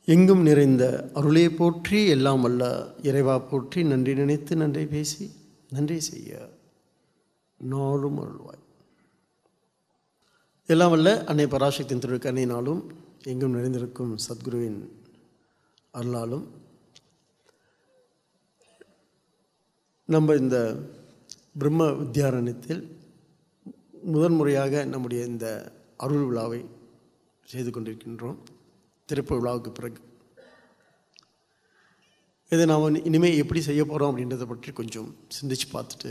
எங்கும் நிறைந்த அருளே போற்றி எல்லாம் வல்ல இறைவா போற்றி நன்றி நினைத்து நன்றி பேசி நன்றி செய்ய நாளும் அருள்வாய் எல்லாம் வல்ல அன்னை பராசக்தியின் திருக்கண்ணை நாளும் எங்கும் நிறைந்திருக்கும் சத்குருவின் அருளாலும் நம்ம இந்த பிரம்ம வித்யாரண்யத்தில் முதன்முறையாக நம்முடைய இந்த அருள் விழாவை செய்து கொண்டிருக்கின்றோம் திறப்பு விழாவுக்கு பிறகு இதை நாம் இனிமேல் எப்படி செய்ய போகிறோம் அப்படின்றத பற்றி கொஞ்சம் சிந்திச்சு பார்த்துட்டு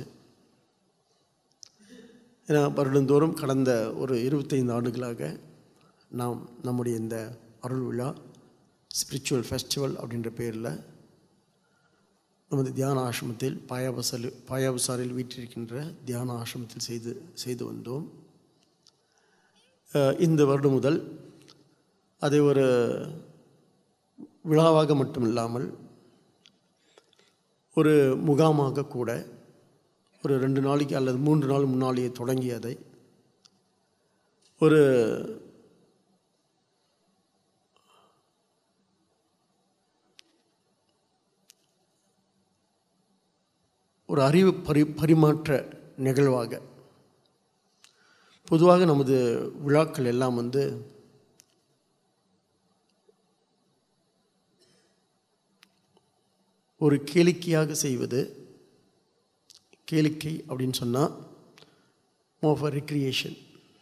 ஏன்னா வருடந்தோறும் கடந்த ஒரு இருபத்தைந்து ஆண்டுகளாக நாம் நம்முடைய இந்த அருள் விழா ஸ்பிரிச்சுவல் ஃபெஸ்டிவல் அப்படின்ற பேரில் நமது தியான ஆசிரமத்தில் பாயாபசாரி பாயாபசாரில் வீற்றிருக்கின்ற தியான ஆசிரமத்தில் செய்து செய்து வந்தோம் அஹ் இந்த வருடம் முதல் அதை ஒரு விழாவாக மட்டும் இல்லாமல் ஒரு முகாமாக கூட ஒரு ரெண்டு நாளைக்கு அல்லது மூன்று நாள் முன்னாலேயே தொடங்கி அதை ஒரு ஒரு அறிவு பரி பரிமாற்ற நிகழ்வாக பொதுவாக நமது விழாக்கள் எல்லாம் வந்து ஒரு கேளிக்கையாக செய்வது கேளிக்கை அப்படின்னு சொன்னால் மோர் ஃபார் ரெக்ரியேஷன்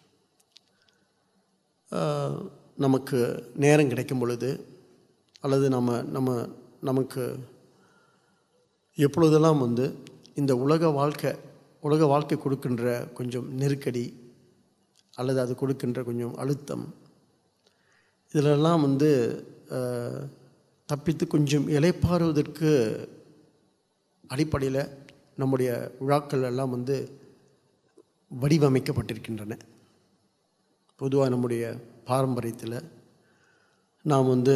நமக்கு நேரம் கிடைக்கும் பொழுது அல்லது நம்ம நம்ம நமக்கு எப்பொழுதெல்லாம் வந்து இந்த உலக வாழ்க்கை உலக வாழ்க்கை கொடுக்கின்ற கொஞ்சம் நெருக்கடி அல்லது அது கொடுக்கின்ற கொஞ்சம் அழுத்தம் இதிலெல்லாம் வந்து அஹ், தப்பித்து கொஞ்சம் இலைப்பாறுவதற்கு அடிப்படையில் நம்முடைய விழாக்கள் எல்லாம் வந்து வடிவமைக்கப்பட்டிருக்கின்றன பொதுவாக நம்முடைய பாரம்பரியத்தில் நாம் வந்து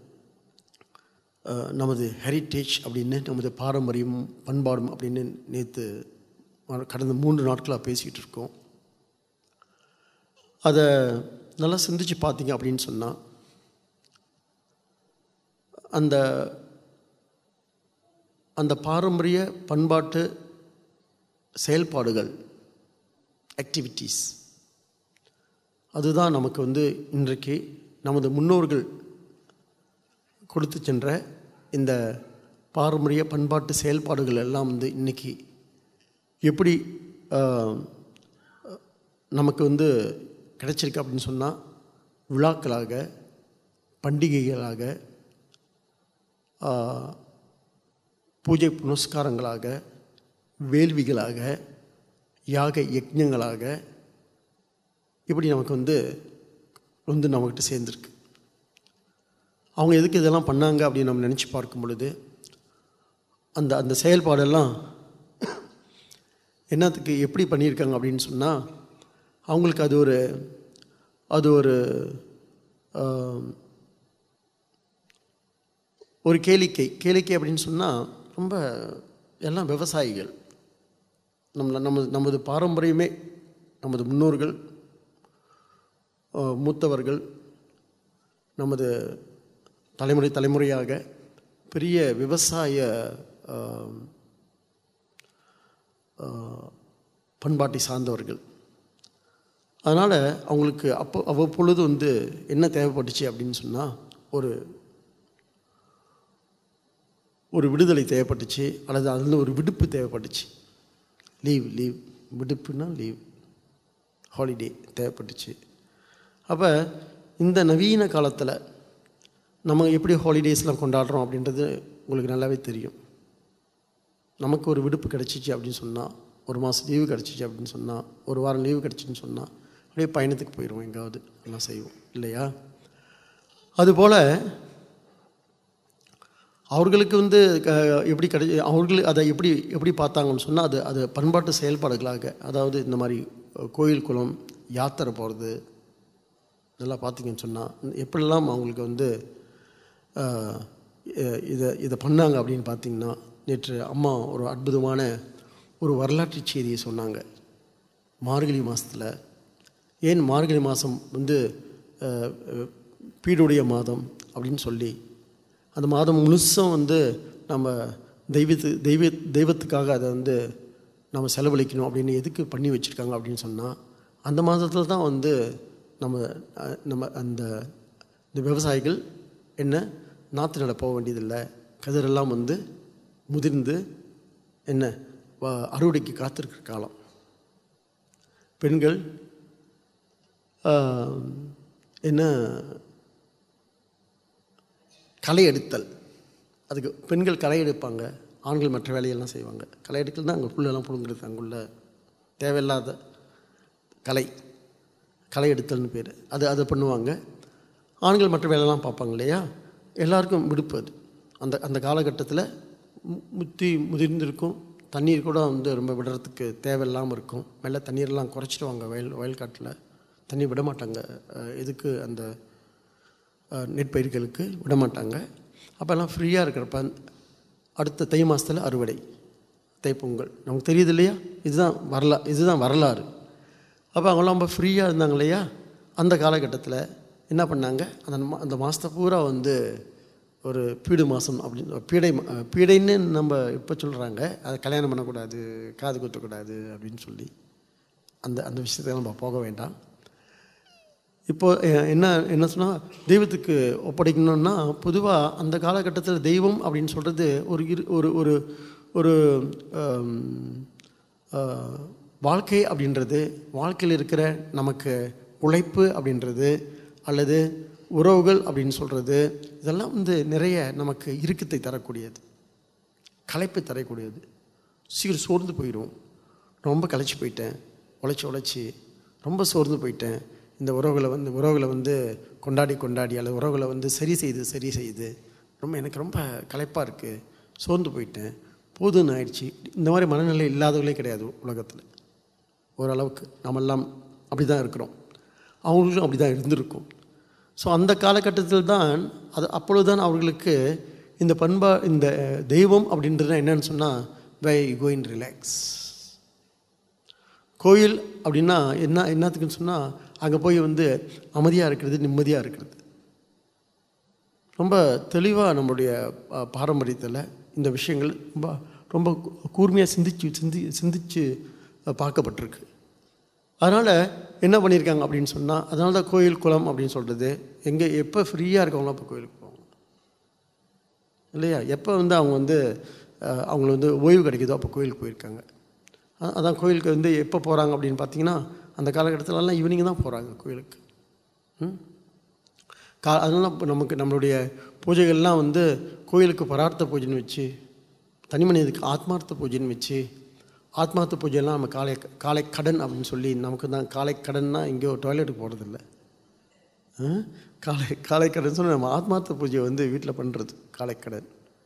அஹ், நமது ஹெரிட்டேஜ் அப்படின்னு நமது பாரம்பரியம் பண்பாடும் அப்படின்னு நேற்று கடந்த மூன்று நாட்களாக பேசிக்கிட்டு இருக்கோம் அதை நல்லா சிந்திச்சு பார்த்தீங்க அப்படின்னு சொன்னால் அந்த அந்த பாரம்பரிய பண்பாட்டு செயல்பாடுகள் ஆக்டிவிட்டீஸ் அதுதான் நமக்கு வந்து இன்றைக்கு நமது முன்னோர்கள் கொடுத்து சென்ற இந்த பாரம்பரிய பண்பாட்டு செயல்பாடுகள் எல்லாம் வந்து இன்றைக்கி எப்படி ஆஹ், நமக்கு வந்து கிடைச்சிருக்கு அப்படின்னு சொன்னால் விழாக்களாக பண்டிகைகளாக ஆஹ், பூஜை புனஸ்காரங்களாக வேள்விகளாக யாக யஜ்ஞங்களாக இப்படி நமக்கு வந்து வந்து நம்மக்கிட்ட சேர்ந்துருக்கு அவங்க எதுக்கு இதெல்லாம் பண்ணாங்க அப்படின்னு நம்ம நினச்சி பார்க்கும் பொழுது அந்த அந்த செயல்பாடெல்லாம் என்னத்துக்கு எப்படி பண்ணியிருக்காங்க அப்படின்னு சொன்னால் அவங்களுக்கு அது ஒரு அது ஒரு ஆம், ஒரு கேளிக்கை கேளிக்கை அப்படின்னு சொன்னால் ரொம்ப எல்லாம் விவசாயிகள் நம்மள நம்ம நமது பாரம்பரியமே நமது முன்னோர்கள் அஹ், மூத்தவர்கள் நமது தலைமுறை தலைமுறையாக பெரிய விவசாய ஆம், ஆஹ், பண்பாட்டை சார்ந்தவர்கள் அதனால் அவங்களுக்கு அப்போ அவ்வப்பொழுது வந்து என்ன தேவைப்பட்டுச்சு அப்படின்னு சொன்னால் ஒரு ஒரு விடுதலை தேவைப்பட்டுச்சு அல்லது அதில் ஒரு விடுப்பு தேவைப்பட்டுச்சு லீவ் லீவ் விடுப்புனா லீவ் ஹாலிடே தேவைப்பட்டுச்சு அப்போ இந்த நவீன காலத்தில் நம்ம எப்படி ஹாலிடேஸ்லாம் கொண்டாடுறோம் அப்படின்றது உங்களுக்கு நல்லாவே தெரியும் நமக்கு ஒரு விடுப்பு கிடச்சிச்சு அப்படின்னு சொன்னால் ஒரு மாதம் லீவு கிடச்சிச்சு அப்படின்னு சொன்னால் ஒரு வாரம் லீவு கிடச்சின்னு சொன்னால் அப்படியே பயணத்துக்கு போயிடுவோம் எங்காவது எல்லாம் செய்வோம் இல்லையா அதுபோல் அவர்களுக்கு வந்து க- எப்படி கிடை அவர்கள் அதை எப்படி எப்படி பார்த்தாங்கன்னு சொன்னால் அது அது பண்பாட்டு செயல்பாடுகளாக அதாவது இந்த மாதிரி அஹ், கோயில் குளம் யாத்திரை போகிறது இதெல்லாம் பார்த்தீங்கன்னு சொன்னால் எப்படிலாம் அவங்களுக்கு வந்து அஹ், இ- இதை இதை பண்ணாங்க அப்படின்னு பார்த்தீங்கன்னா நேற்று அம்மா ஒரு அற்புதமான ஒரு வரலாற்று செய்தியை சொன்னாங்க மார்கழி மாதத்தில் ஏன் மார்கழி மாதம் வந்து அஹ், அஹ், பீடுடைய மாதம் அப்படின்னு சொல்லி அந்த மாதம் முழுசும் வந்து நம்ம தெய்வத்து தெய்வ தெய்வத்துக்காக அதை வந்து நம்ம செலவழிக்கணும் அப்படின்னு எதுக்கு பண்ணி வச்சுருக்காங்க அப்படின்னு சொன்னால் அந்த மாதத்தில் தான் வந்து நம்ம அஹ், நம்ம அந்த இந்த விவசாயிகள் என்ன நாற்று நட போக வேண்டியதில்லை கதிரெல்லாம் வந்து முதிர்ந்து என்ன வ- அறுவடைக்கு காத்திருக்கிற காலம் பெண்கள் ஆஹ், என்ன களை எடுத்தல் அதுக்கு பெண்கள் களை எடுப்பாங்க ஆண்கள் மற்ற வேலையெல்லாம் செய்வாங்க களை எடுக்கல் தான் அங்கே புல்லெல்லாம் பிடுங்குறது அங்குள்ள தேவையில்லாத கலை களை எடுத்தல்னு பேர் அது அதை பண்ணுவாங்க ஆண்கள் மற்ற வேலையெல்லாம் பார்ப்பாங்க இல்லையா எல்லாருக்கும் விடுப்பு அது அந்த அந்த காலகட்டத்தில் மு- முத்தி முதிர்ந்திருக்கும் தண்ணீர் கூட வந்து ரொம்ப விடுறதுக்கு தேவையில்லாமல் இருக்கும் மெல்ல தண்ணீரெல்லாம் குறைச்சிடுவாங்க வயல் வயல்காட்டில் தண்ணி விட மாட்டாங்க அஹ் இதுக்கு அந்த அஹ், நெற்பயிர்களுக்கு விட மாட்டாங்க அப்போல்லாம் ஃப்ரீயாக இருக்கிறப்ப அடுத்த தை மாதத்தில் அறுவடை தைப்பொங்கல் நமக்கு தெரியுது இல்லையா இதுதான் வரலா இதுதான் வரலாறு அப்போ அவங்களாம் ரொம்ப ஃப்ரீயாக இருந்தாங்க இல்லையா அந்த காலகட்டத்தில் என்ன பண்ணாங்க அந்த மா- அந்த மாதத்தை பூரா வந்து ஒரு பீடு மாதம் அப்படின்னு பீடை மா- அஹ், பீடைன்னு நம்ம இப்போ சொல்கிறாங்க அதை கல்யாணம் பண்ணக்கூடாது காது குத்தக்கூடாது அப்படின்னு சொல்லி அந்த அந்த விஷயத்துக்கு நம்ம போக வேண்டாம் இப்போ அஹ், என்ன என்ன சொன்னால் தெய்வத்துக்கு ஒப்படைக்கணும்னா பொதுவாக அந்த காலகட்டத்தில் தெய்வம் அப்படின்னு சொல்கிறது ஒரு இரு ஒரு ஒரு ஒரு ஆம், ஆஹ், வாழ்க்கை அப்படின்றது வாழ்க்கையில் இருக்கிற நமக்கு உழைப்பு அப்படின்றது அல்லது உறவுகள் அப்படின்னு சொல்கிறது இதெல்லாம் வந்து நிறைய நமக்கு இறுக்கத்தை தரக்கூடியது களைப்பை தரக்கூடியது சீக்கிரம் சோர்ந்து போயிடும் ரொம்ப களைச்சி போயிட்டேன் உழைச்சி உழைச்சி ரொம்ப சோர்ந்து போயிட்டேன் இந்த உறவுகளை வந்து உறவுகளை வந்து கொண்டாடி கொண்டாடி அல்லது உறவுகளை வந்து சரி செய்து சரி செய்து ரொம்ப எனக்கு ரொம்ப களைப்பாக இருக்குது சோர்ந்து போயிட்டேன் போதும்னு ஆயிடுச்சு இந்த மாதிரி மனநிலை இல்லாதவங்களே கிடையாது உலகத்தில் ஓரளவுக்கு நாமெல்லாம் அப்படி தான் இருக்கிறோம் அவங்களுக்கும் அப்படி தான் இருந்திருக்கும் ஸோ அந்த காலகட்டத்தில் தான் அது அப்பொழுதுதான் அவர்களுக்கு இந்த பண்பா இந்த தெய்வம் அப்படின்றது என்னன்னு சொன்னால் வை கோயின் ரிலாக்ஸ் கோயில் அப்படின்னா என்ன என்னத்துக்குன்னு சொன்னால் அங்கே போய் வந்து அமைதியாக இருக்கிறது நிம்மதியாக இருக்கிறது ரொம்ப தெளிவாக நம்மளுடைய அஹ், பாரம்பரியத்தில் இந்த விஷயங்கள் ரொம்ப ரொம்ப கூர்மையாக சிந்திச்சு சிந்தி சிந்திச்சு அஹ், பார்க்கப்பட்டிருக்கு அதனால் என்ன பண்ணியிருக்காங்க அப்படின்னு சொன்னால் அதனால தான் கோயில் குளம் அப்படின்னு சொல்கிறது எங்கே எப்போ ஃப்ரீயாக இருக்கவங்களோ அப்போ கோயிலுக்கு போவாங்க இல்லையா எப்போ வந்து அவங்க வந்து அஹ், அவங்களுக்கு வந்து ஓய்வு கிடைக்குதோ அப்போ கோயிலுக்கு போயிருக்காங்க அ- அதான் கோயிலுக்கு வந்து எப்போ போகிறாங்க அப்படின்னு பார்த்தீங்கன்னா அந்த காலகட்டத்திலலாம் ஈவினிங் தான் போகிறாங்க கோயிலுக்கு ம் கா அதனால இப்போ நமக்கு நம்மளுடைய பூஜைகள்லாம் வந்து கோயிலுக்கு பரார்த்த பூஜைன்னு வச்சு தனி மனிதனுக்கு ஆத்மார்த்த பூஜைன்னு வச்சு ஆத்மார்த்த பூஜையெல்லாம் நம்ம காலை காலை கடன் அப்படின்னு சொல்லி நமக்கு தான் காலை கடன்னா எங்கேயோ டாய்லெட்டுக்கு போகிறதில்ல காலை காலை கடன் சொல்லி நம்ம ஆத்மார்த்த பூஜையை வந்து வீட்டில் பண்ணுறது காலை கடன்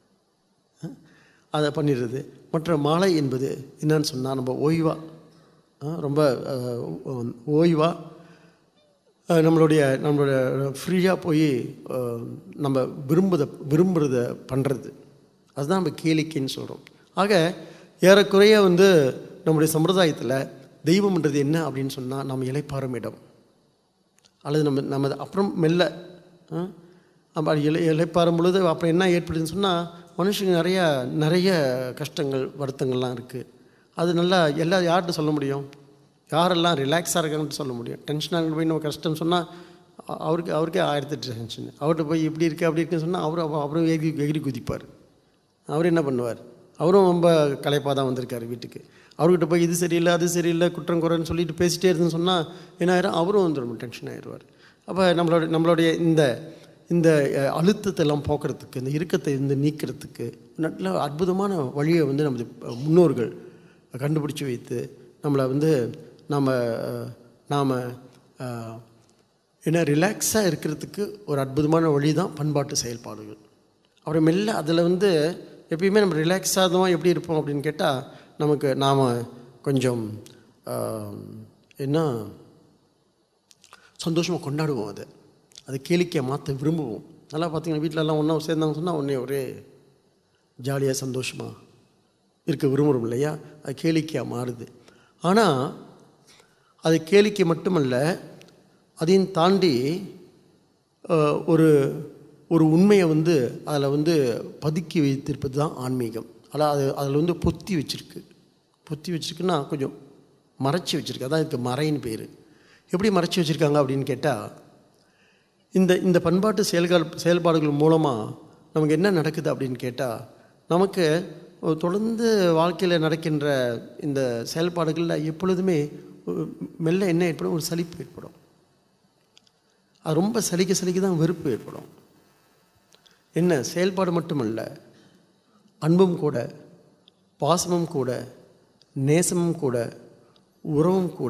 அதை பண்ணிடுறது மற்ற மாலை என்பது என்னன்னு சொன்னால் நம்ம ஓய்வாக ரொம்ப அஹ், ஓய்வாக அஹ், நம்மளுடைய நம்மளுடைய ஃப்ரீயாக போய் அஹ், நம்ம விரும்புத விரும்புகிறத பண்ணுறது அதுதான் நம்ம கேளிக்கைன்னு சொல்கிறோம் ஆக ஏறக்குறைய வந்து நம்முடைய சம்பிரதாயத்தில் தெய்வம்ன்றது என்ன அப்படின்னு சொன்னால் நம்ம இலைப்பாறும் இடம் அல்லது நம்ம நம்ம அப்புறம் மெல்ல ஆ, அப்ப அது இலை இலைப்பாறும் பொழுது அப்புறம் என்ன ஏற்படுதுன்னு சொன்னால் மனுஷங்க நிறைய நிறைய கஷ்டங்கள் வருத்தங்கள்லாம் இருக்குது அது நல்லா எல்லா யார்கிட்ட சொல்ல முடியும் யாரெல்லாம் ரிலாக்ஸாக இருக்காங்கன்னு சொல்ல முடியும் டென்ஷனாக போய் நம்ம கஷ்டம் சொன்னால் அவருக்கு அவருக்கே ஆயிரத்தெட்டு டென்ஷன் அவர்கிட்ட போய் இப்படி இருக்கு அப்படி இருக்குன்னு சொன்னால் அவரும் அவ- அவரும் எகிரி எகிரி குதிப்பார் அவர் என்ன பண்ணுவார் அவரும் ரொம்ப களைப்பாக தான் வந்திருக்காரு வீட்டுக்கு அவர்கிட்ட போய் இது சரியில்லை அது சரியில்லை குற்றம் குறைன்னு சொல்லிட்டு பேசிட்டே இருந்துன்னு சொன்னால் என்ன ஆயிரும் அவரும் வந்து ரொம்ப டென்ஷன் ஆயிடுவார் அப்போ நம்மளோட நம்மளுடைய இந்த இந்த அஹ், அழுத்தத்தை எல்லாம் போக்குறதுக்கு இந்த இறுக்கத்தை வந்து நீக்கிறதுக்கு நல்ல அற்புதமான வழியை வந்து நமது அஹ், முன்னோர்கள் கண்டுபிடிச்சி வைத்து நம்மளை வந்து நாம் நாம் என்ன ரிலாக்ஸாக இருக்கிறதுக்கு ஒரு அற்புதமான வழி தான் பண்பாட்டு செயல்பாடுகள் அப்புறம் மெல்ல அதில் வந்து எப்பயுமே நம்ம ரிலாக்ஸாக தான் எப்படி இருப்போம் அப்படின்னு கேட்டால் நமக்கு நாம் கொஞ்சம் ஆஹ், என்ன சந்தோஷமாக கொண்டாடுவோம் அதை அது கேளிக்கையை மாற்ற விரும்புவோம் நல்லா பார்த்தீங்கன்னா வீட்டிலலாம் ஒன்றா சேர்ந்தாங்க சொன்னால் உடனே ஒரே ஜாலியாக சந்தோஷமாக இருக்க விரும்புகிறோம் இல்லையா அது கேளிக்கையாக மாறுது ஆனால் அது கேளிக்கை மட்டுமல்ல அதையும் தாண்டி அஹ், ஒரு ஒரு உண்மையை வந்து அதில் வந்து பதுக்கி வைத்திருப்பது தான் ஆன்மீகம் அதில் அது அதில் வந்து பொத்தி வச்சிருக்கு பொத்தி வச்சிருக்குன்னா கொஞ்சம் மறைச்சி வச்சிருக்கு அதான் இதுக்கு மறைன்னு பேர் எப்படி மறைச்சி வச்சுருக்காங்க அப்படின்னு கேட்டால் இந்த இந்த பண்பாட்டு செயல்கள் செயல்பாடுகள் மூலமாக நமக்கு என்ன நடக்குது அப்படின்னு கேட்டால் நமக்கு ஒரு தொடர்ந்து வாழ்க்கையில் நடக்கின்ற இந்த செயல்பாடுகளில் எப்பொழுதுமே ஒரு மெல்ல என்ன ஏற்படும் ஒரு சலிப்பு ஏற்படும் அது ரொம்ப சலிக்க சலிக்க தான் வெறுப்பு ஏற்படும் என்ன செயல்பாடு மட்டுமல்ல அன்பும் கூட பாசமும் கூட நேசமும் கூட உறவும் கூட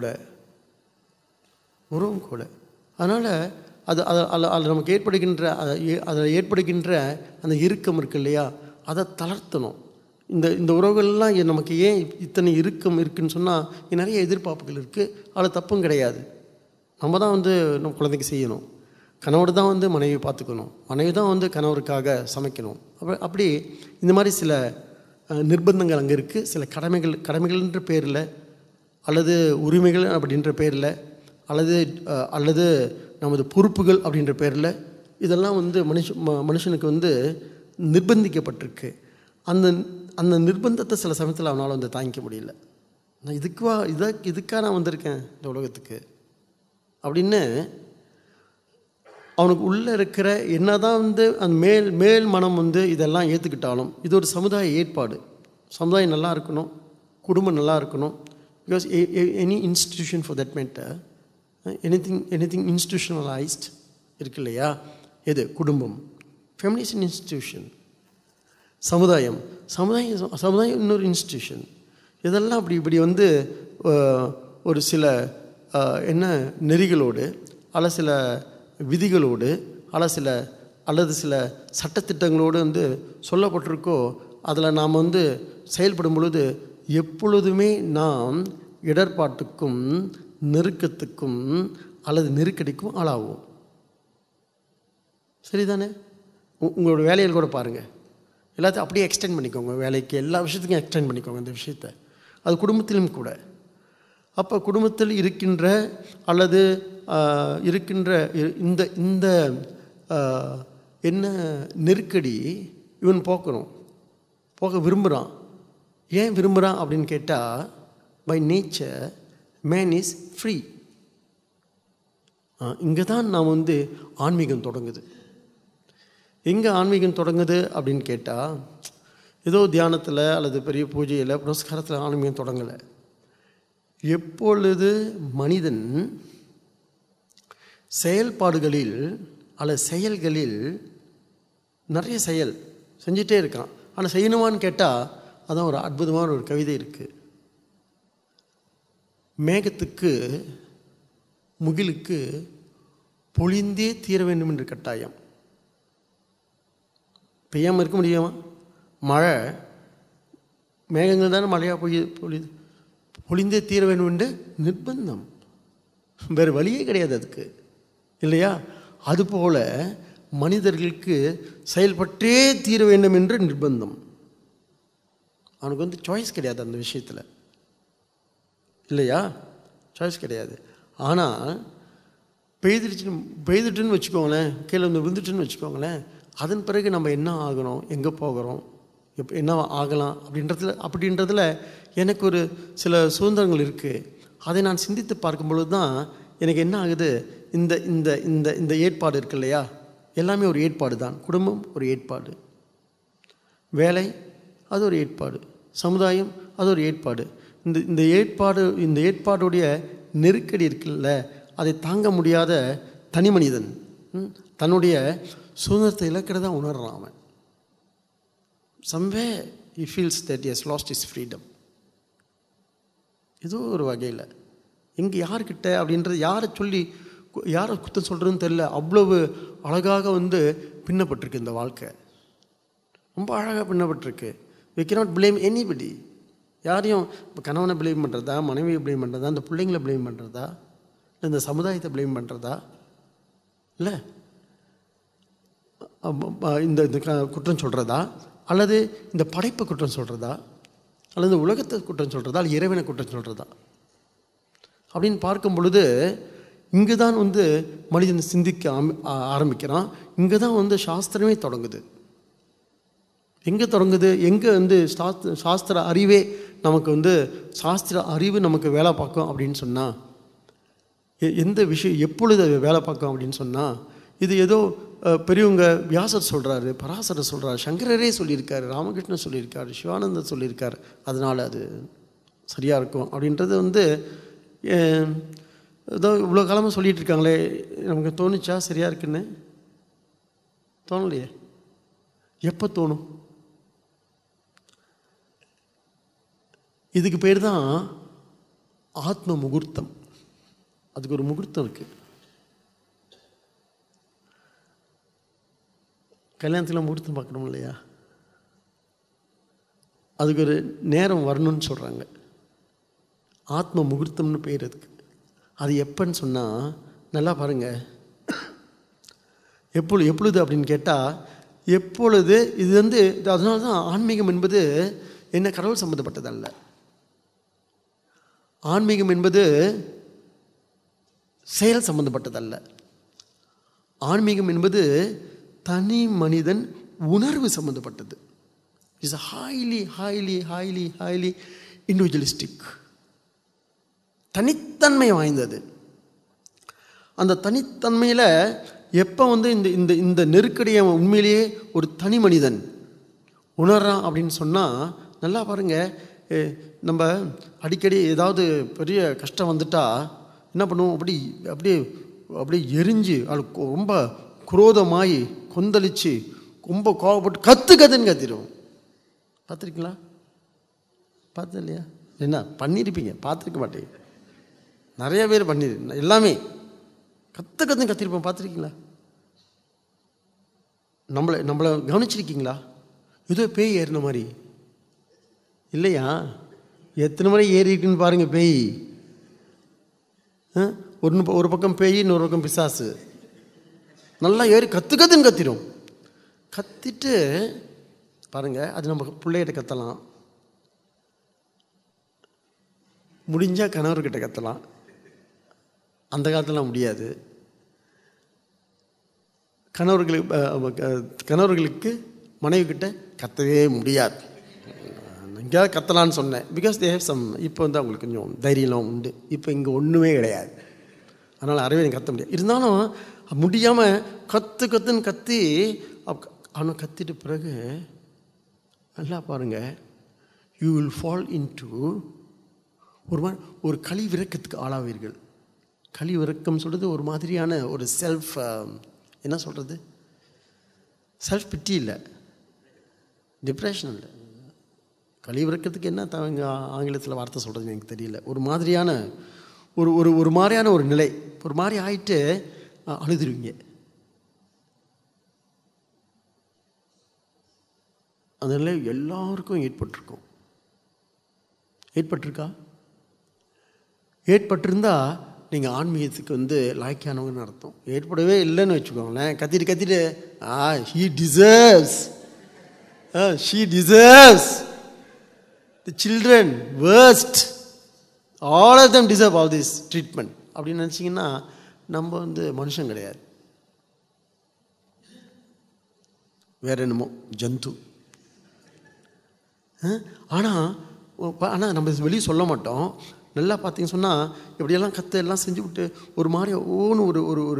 உறவும் கூட அதனால் அது அது அதில் அதில் நமக்கு ஏற்படுகின்ற அத- ஏ- அதில் ஏற்படுகின்ற அந்த இறுக்கம் இருக்கு இல்லையா அதை தளர்த்தணும் இந்த இந்த உறவுகள்லாம் ஏன் நமக்கு ஏன் இத்தனை இறுக்கம் இருக்குன்னு சொன்னால் நிறைய எதிர்பார்ப்புகள் இருக்குது அதில் தப்பும் கிடையாது நம்ம தான் வந்து நம்ம குழந்தைக்கு செய்யணும் கணவர் தான் வந்து மனைவி பார்த்துக்கணும் மனைவி தான் வந்து கணவருக்காக சமைக்கணும் அப்ப அப்படி இந்த மாதிரி சில அஹ், நிர்பந்தங்கள் அங்கே இருக்குது சில கடமைகள் கடமைகள்ன்ற பேரில் அல்லது உரிமைகள் அப்படின்ற பேரில் அல்லது அஹ், அல்லது நமது பொறுப்புகள் அப்படின்ற பேரில் இதெல்லாம் வந்து மனுஷ ம- மனுஷனுக்கு வந்து நிர்பந்திக்கப்பட்டிருக்கு அந்த அந்த நிர்பந்தத்தை சில சமயத்தில் அவனால் வந்து தாங்கிக்க முடியல நான் இதுக்குவா இதை இதுக்காக நான் வந்திருக்கேன் இந்த உலகத்துக்கு அப்படின்னு அவனுக்கு உள்ளே இருக்கிற என்னதான் வந்து அந்த மேல் மேல் மனம் வந்து இதெல்லாம் ஏற்றுக்கிட்டாலும் இது ஒரு சமுதாய ஏற்பாடு சமுதாயம் நல்லா இருக்கணும் குடும்பம் நல்லா இருக்கணும் because any institution for that matter anything anything institutionalised இருக்கு இல்லையா எது குடும்பம் ஃபெமினிஸ் இன்ஸ்டிடியூஷன் சமுதாயம் சமுதாயம் சமுதாயம் இன்னொரு இன்ஸ்டிடியூஷன் இதெல்லாம் அப்படி இப்படி வந்து அஹ், ஒரு சில அஹ், என்ன நெறிகளோடு அல்ல சில விதிகளோடு அல்ல சில அல்லது சில சட்டத்திட்டங்களோடு வந்து சொல்லப்பட்டிருக்கோ அதில் நாம் வந்து செயல்படும் பொழுது எப்பொழுதுமே நாம் இடர்பாட்டுக்கும் நெருக்கத்துக்கும் அல்லது நெருக்கடிக்கும் ஆளாவோம் சரிதானே உ- உங்களோட வேலையில் கூட பாருங்கள் எல்லாத்தையும் அப்படியே எக்ஸ்டெண்ட் பண்ணிக்கோங்க வேலைக்கு எல்லா விஷயத்துக்கும் எக்ஸ்டெண்ட் பண்ணிக்கோங்க இந்த விஷயத்தை அது குடும்பத்திலும் கூட அப்போ குடும்பத்தில் இருக்கின்ற அல்லது ஆஹ், இருக்கின்ற இ- இந்த இந்த ஆஹ், என்ன நெருக்கடி இவன் போக்கணும் போக விரும்புகிறான் ஏன் விரும்புகிறான் அப்படின்னு கேட்டால் by nature man is free இங்கே தான் நாம் வந்து ஆன்மீகம் தொடங்குது எங்கே ஆன்மீகம் தொடங்குது அப்படின்னு கேட்டால் ஏதோ தியானத்தில் அல்லது பெரிய பூஜையில் புரஸ்காரத்தில் ஆன்மீகம் தொடங்கலை எப்பொழுது மனிதன் செயல்பாடுகளில் அல்லது செயல்களில் நிறைய செயல் செஞ்சிட்டே இருக்கான் ஆனால் செய்யணுமான்னு கேட்டால் அதான் ஒரு அற்புதமான ஒரு கவிதை இருக்குது மேகத்துக்கு முகிலுக்கு பொழிந்தே தீர வேண்டும் என்று கட்டாயம் பெய்யாமல் இருக்க முடியுமா மழை மேகங்கள் தானே மழையாக பொய்ய பொழியுது பொழிந்தே தீர வேண்டும் என்று நிர்பந்தம் வேறு வழியே கிடையாது அதுக்கு இல்லையா அதுபோல மனிதர்களுக்கு செயல்பட்டே தீர வேண்டும் என்று நிர்பந்தம் அவனுக்கு வந்து சாய்ஸ் கிடையாது அந்த விஷயத்தில் இல்லையா சாய்ஸ் கிடையாது ஆனால் பெய்துடுச்சுன்னு பெய்துட்டுன்னு வச்சுக்கோங்களேன் கீழே வந்து விழுந்துட்டுன்னு வச்சுக்கோங்களேன் அதன் பிறகு நம்ம என்ன ஆகணும் எங்கே போகிறோம் எப்போ என்ன ஆகலாம் அப்படின்றதுல அப்படின்றதுல எனக்கு ஒரு சில சுதந்திரங்கள் இருக்குது அதை நான் சிந்தித்து பார்க்கும் பொழுது தான் எனக்கு என்ன ஆகுது இந்த இந்த இந்த இந்த ஏற்பாடு இருக்கு இல்லையா எல்லாமே ஒரு ஏற்பாடு தான் குடும்பம் ஒரு ஏற்பாடு வேலை அது ஒரு ஏற்பாடு சமுதாயம் அது ஒரு ஏற்பாடு இந்த இந்த ஏற்பாடு இந்த ஏற்பாடுடைய நெருக்கடி இருக்குல்ல அதை தாங்க முடியாத தனி மனிதன் ம், தன்னுடைய சுதந்திரத்தை இழக்கிறதா உணர்றான் அவன் someway he feels that he has lost his freedom ஏதோ ஒரு வகையில் எங்கே யார்கிட்ட அப்படின்றது யாரை சொல்லி கு- யாரை குத்தம் சொல்கிறதுன்னு தெரில அவ்வளவு அழகாக வந்து பின்னப்பட்டிருக்கு இந்த வாழ்க்கை ரொம்ப அழகாக பின்னப்பட்டிருக்கு we cannot blame anybody யாரையும் இப்போ கணவனை ப்ளேம் பண்ணுறதா மனைவியை ப்ளேம் பண்ணுறதா இந்த பிள்ளைங்களை ப்ளேம் பண்ணுறதா இல்லை இந்த சமுதாயத்தை ப்ளேம் பண்ணுறதா இல்லை அப்ப- அப்ப இந்த இந்த க- குற்றம் சொல்கிறதா அல்லது இந்த படைப்பை குற்றம் சொல்கிறதா அல்லது இந்த உலகத்தை குற்றம் சொல்கிறதா அல்லது இறைவனை குற்றம் சொல்கிறதா அப்படின்னு பார்க்கும் பொழுது இங்கே தான் வந்து மனிதன் சிந்திக்க ஆமி- ஆ- ஆரம்பிக்கிறான் இங்கே தான் வந்து சாஸ்திரமே தொடங்குது எங்கே தொடங்குது எங்கே வந்து சாஸ்திர சாஸ்திர அறிவே நமக்கு வந்து சாஸ்திர அறிவு நமக்கு வேலை பார்க்கும் அப்படின்னு சொன்னால் எ- எந்த விஷயம் எப்பொழுது அது வேலை பார்க்கும் அப்படின்னு சொன்னால் இது ஏதோ அஹ், பெரியவங்க வியாசர் சொல்கிறாரு பராசரர் சொல்கிறாரு சங்கரரே சொல்லியிருக்காரு ராமகிருஷ்ணன் சொல்லியிருக்காரு சிவானந்தர் சொல்லியிருக்காரு அதனால் அது சரியாக இருக்கும் அப்படின்றது வந்து அஹ், ஏதோ இவ்வளோ காலமாக சொல்லிட்டு இருக்காங்களே நமக்கு தோணுச்சா சரியாக இருக்குன்னு தோணலையே எப்போ தோணும் இதுக்கு பேர் தான் ஆத்ம முகூர்த்தம் அதுக்கு ஒரு முகூர்த்தம் இருக்கு கல்யாணத்தில் முகூர்த்தம் பார்க்கணும் இல்லையா அதுக்கு ஒரு நேரம் வரணும்னு சொல்கிறாங்க ஆத்ம முகூர்த்தம்னு பேர் அதுக்கு அது எப்போன்னு சொன்னால் நல்லா பாருங்கள் எப்பொழுது எப்பொழுது அப்படின்னு கேட்டால் எப்பொழுது இது வந்து இது அதனால தான் ஆன்மீகம் என்பது என்ன கடவுள் சம்மந்தப்பட்டது அல்ல ஆன்மீகம் என்பது செயல் சம்பந்தப்பட்டதல்ல ஆன்மீகம் என்பது தனி மனிதன் உணர்வு சம்பந்தப்பட்டது is highly highly highly highly individualistic தனித்தன்மை வாய்ந்தது அந்த தனித்தன்மையில் எப்போ வந்து இந்த இந்த இந்த நெருக்கடியை அவன் உண்மையிலேயே ஒரு தனி மனிதன் உணர்றான் அப்படின்னு சொன்னால் நல்லா பாருங்கள் நம்ம அடிக்கடி ஏதாவது பெரிய கஷ்டம் வந்துட்டா என்ன பண்ணுவோம் அப்படி அப்படியே அப்படியே எரிஞ்சு அது கொ- ரொம்ப குரோதமாயி கொந்தளிச்சு ரொம்ப கோவப்பட்டு கத்து கத்துன்னு கத்திடுவோம் பார்த்துருக்கீங்களா பார்த்தது இல்லையா என்ன பண்ணியிருப்பீங்க பார்த்துருக்க மாட்டீங்க நிறைய பேர் பண்ணிரு எல்லாமே கத்து கத்துன்னு கத்திருப்போம் பார்த்துருக்கீங்களா நம்மளை நம்மளை கவனிச்சிருக்கீங்களா ஏதோ பேய் ஏறின மாதிரி இல்லையா எத்தனை முறை ஏறி இருக்குன்னு பாருங்க பேய் ஆ? ஒரு ஒரு பக்கம் பேய் இன்னொரு பக்கம் பிசாசு நல்லா ஏறி கத்து கத்துன்னு கத்திரும் கத்திட்டு பாருங்க அது நம்ம பிள்ளைகிட்ட கத்தலாம் முடிஞ்சால் கணவர்கிட்ட கத்தலாம் அந்த காலத்துலாம் முடியாது கணவர்களுக்கு அஹ், அஹ், கணவர்களுக்கு மனைவி கிட்ட கத்தவே முடியாது எங்கேயாவது கத்தலான்னு சொன்னேன் பிகாஸ் தே ஹேவ் சம் இப்போ வந்து அவங்களுக்கு கொஞ்சம் தைரியம்லாம் உண்டு இப்போ இங்கே ஒன்றுமே கிடையாது அதனால் அறவே எனக்கு கத்த முடியாது இருந்தாலும் முடியாமல் கத்து கத்துன்னு கத்தி அவ- அவனை கத்திட்ட பிறகு நல்லா பாருங்க யூ வில் ஃபால் இன்டு ஒரு மாதிரி ஒரு கழிவிறக்கத்துக்கு ஆளாவீர்கள் கழிவிறக்கம் சொல்கிறது ஒரு மாதிரியான ஒரு செல்ஃப் என்ன சொல்கிறது செல்ஃப் பிட்டி இல்லை டிப்ரெஷன் இல்லை கழிவிறக்கத்துக்கு என்ன தவங்க ஆங்கிலத்தில் வார்த்தை சொல்கிறது எனக்கு தெரியல ஒரு மாதிரியான ஒரு ஒரு ஒரு மாதிரியான ஒரு நிலை ஒரு மாதிரி ஆயிட்டு அஹ், அழுதுருவீங்க அந்த நிலை எல்லாருக்கும் ஏற்பட்டிருக்கும் ஏற்பட்டிருக்கா ஏற்பட்டிருந்தா நீங்கள் ஆன்மீகத்துக்கு வந்து லாய்க்கானவங்கன்னு அர்த்தம் ஏற்படவே இல்லைன்னு வச்சுக்கோங்களேன் கத்திட்டு கத்திட்டு ah he deserves she deserves the children worst all of them deserve all this treatment அப்படின்னு நினச்சிங்கன்னா நம்ம வந்து மனுஷன் கிடையாது வேற என்னமோ ஜந்து ஆனால் ஆனால் நம்ம வெளியே சொல்ல மாட்டோம் நல்லா பார்த்தீங்க சொன்னால் இப்படியெல்லாம் கத்த எல்லாம் செஞ்சு விட்டு ஒரு மாதிரி ஓன்னு ஒரு ஒரு ஒரு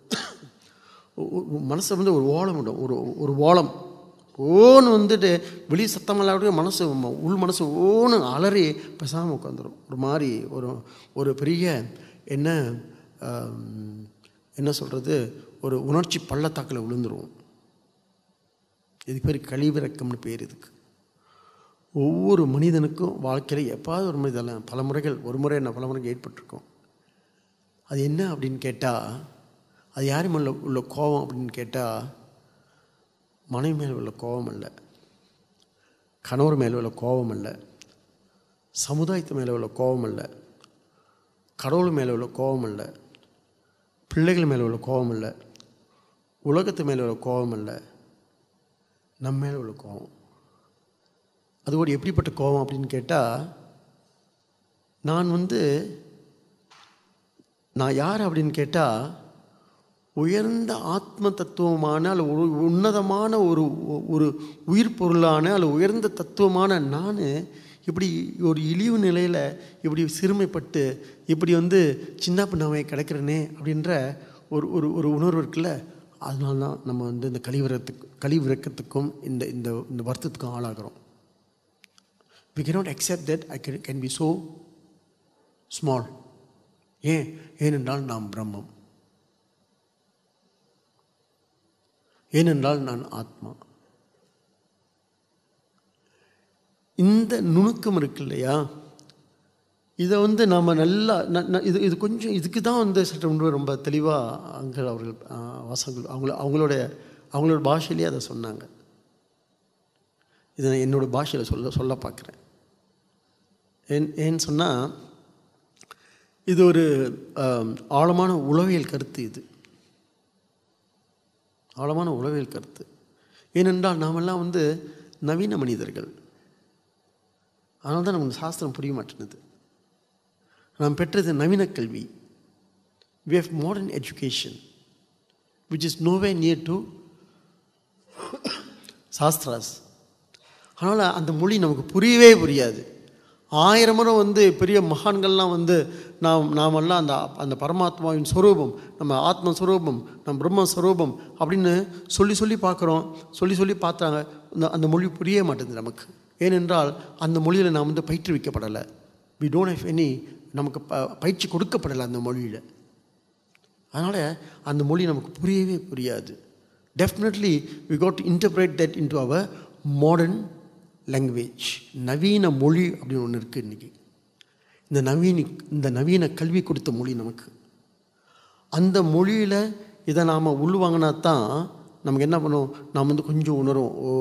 மனசை வந்து ஒரு ஓலம் விடும் ஒரு ஒரு ஓலம் ஓன்னு வந்துட்டு வெளியே சத்தமெல்லாம் மனசு ம- உள் மனசு ஓன்னு அலறி பேசாமல் உட்காந்துரும் ஒரு மாதிரி ஒரு ஒரு பெரிய என்ன ஆம், என்ன சொல்கிறது ஒரு உணர்ச்சி பள்ளத்தாக்கில் விழுந்துரும் இது பேர் கழிவிறக்கம்னு பேர் இதுக்கு ஒவ்வொரு மனிதனுக்கும் வாழ்க்கையில் எப்பாவது ஒரு முறை இதெல்லாம் பல முறைகள் ஒரு முறை என்ன பல முறைகள் ஏற்பட்டிருக்கும் அது என்ன அப்படின்னு கேட்டால் அது யார் மேலே உள்ள கோபம் அப்படின்னு கேட்டால் மனைவி மேல் உள்ள கோபம் இல்லை கணவர் மேலே உள்ள கோபம் இல்லை சமுதாயத்து மேலே உள்ள கோபம் இல்லை கடவுள் மேலே உள்ள கோபம் இல்லை பிள்ளைகள் மேலே உள்ள கோபம் இல்லை உலகத்து மேலே உள்ள கோபம் இல்லை நம்ம மேலே உள்ள கோபம் அது ஒரு எப்படிப்பட்ட கோபம் அப்படின்னு கேட்டால் நான் வந்து நான் யார் அப்படின்னு கேட்டால் உயர்ந்த ஆத்ம தத்துவமான அல்ல ஒரு உன்னதமான ஒரு ஒரு உயிர் பொருளான அல்ல உயர்ந்த தத்துவமான நான் இப்படி ஒரு இழிவு நிலையில் இப்படி சிறுமைப்பட்டு இப்படி வந்து சின்ன பின்னாவை கிடக்கிறனே அப்படின்ற ஒரு ஒரு ஒரு உணர்வு இருக்குல்ல அதனால தான் நம்ம வந்து இந்த கழிவிறத்துக்கு கழிவிறக்கத்துக்கும் இந்த இந்த இந்த வருத்தத்துக்கும் ஆளாகிறோம் we cannot accept that I can, can be so small ஏன் ஏனென்றால் நாம் பிரம்மம் ஏனென்றால் நான் ஆத்மா இந்த நுணுக்கம் இருக்கு இல்லையா இதை வந்து நாம் நல்லா ந- ந- இது இது கொஞ்சம் இதுக்கு தான் வந்து சற்று முன்பு ரொம்ப தெளிவாக அங்கள் அவர்கள் ஆ, வாசகங்கள் அவங்கள அவங்களுடைய அவங்களோட பாஷையிலேயே அதை சொன்னாங்க இதை நான் என்னோட பாஷையில் சொல்ல சொல்ல பார்க்குறேன் ஏன் ஏன்னு சொன்னால் இது ஒரு ஆம், ஆழமான உளவியல் கருத்து இது ஆழமான உளவியல் கருத்து ஏனென்றால் நாமெல்லாம் வந்து நவீன மனிதர்கள் அதனால தான் நமக்கு சாஸ்திரம் புரிய மாட்டேங்குது நாம் பெற்றது நவீன கல்வி we have modern education which is nowhere near to shastras அதனால் அந்த மொழி நமக்கு புரியவே புரியாது ஆயிரம் முறை வந்து பெரிய மகான்கள்லாம் வந்து நாம் நாமெல்லாம் அந்த அந்த பரமாத்மாவின் ஸ்வரூபம் நம்ம ஆத்ம ஸ்வரூபம் நம்ம பிரம்ம ஸ்வரூபம் அப்படின்னு சொல்லி சொல்லி பார்க்குறோம் சொல்லி சொல்லி பார்த்தாங்க அந்த அந்த மொழி புரிய மாட்டேங்குது நமக்கு ஏனென்றால் அந்த மொழியில் நாம் வந்து பயிற்றுவிக்கப்படலை வி டோன்ட் ஹவ் எனி நமக்கு ப பயிற்சி கொடுக்கப்படலை அந்த மொழியில் அதனால் அந்த மொழி நமக்கு புரியவே புரியாது definitely we got to interpret that into our modern language நவீன மொழி அப்படின்னு ஒன்று இருக்குது இன்றைக்கி இந்த நவீன இந்த நவீன கல்வி கொடுத்த மொழி நமக்கு அந்த மொழியில் இதை நாம் உள்வாங்கினா தான் நமக்கு என்ன பண்ணும் நாம் வந்து கொஞ்சம் உணரும் ஓ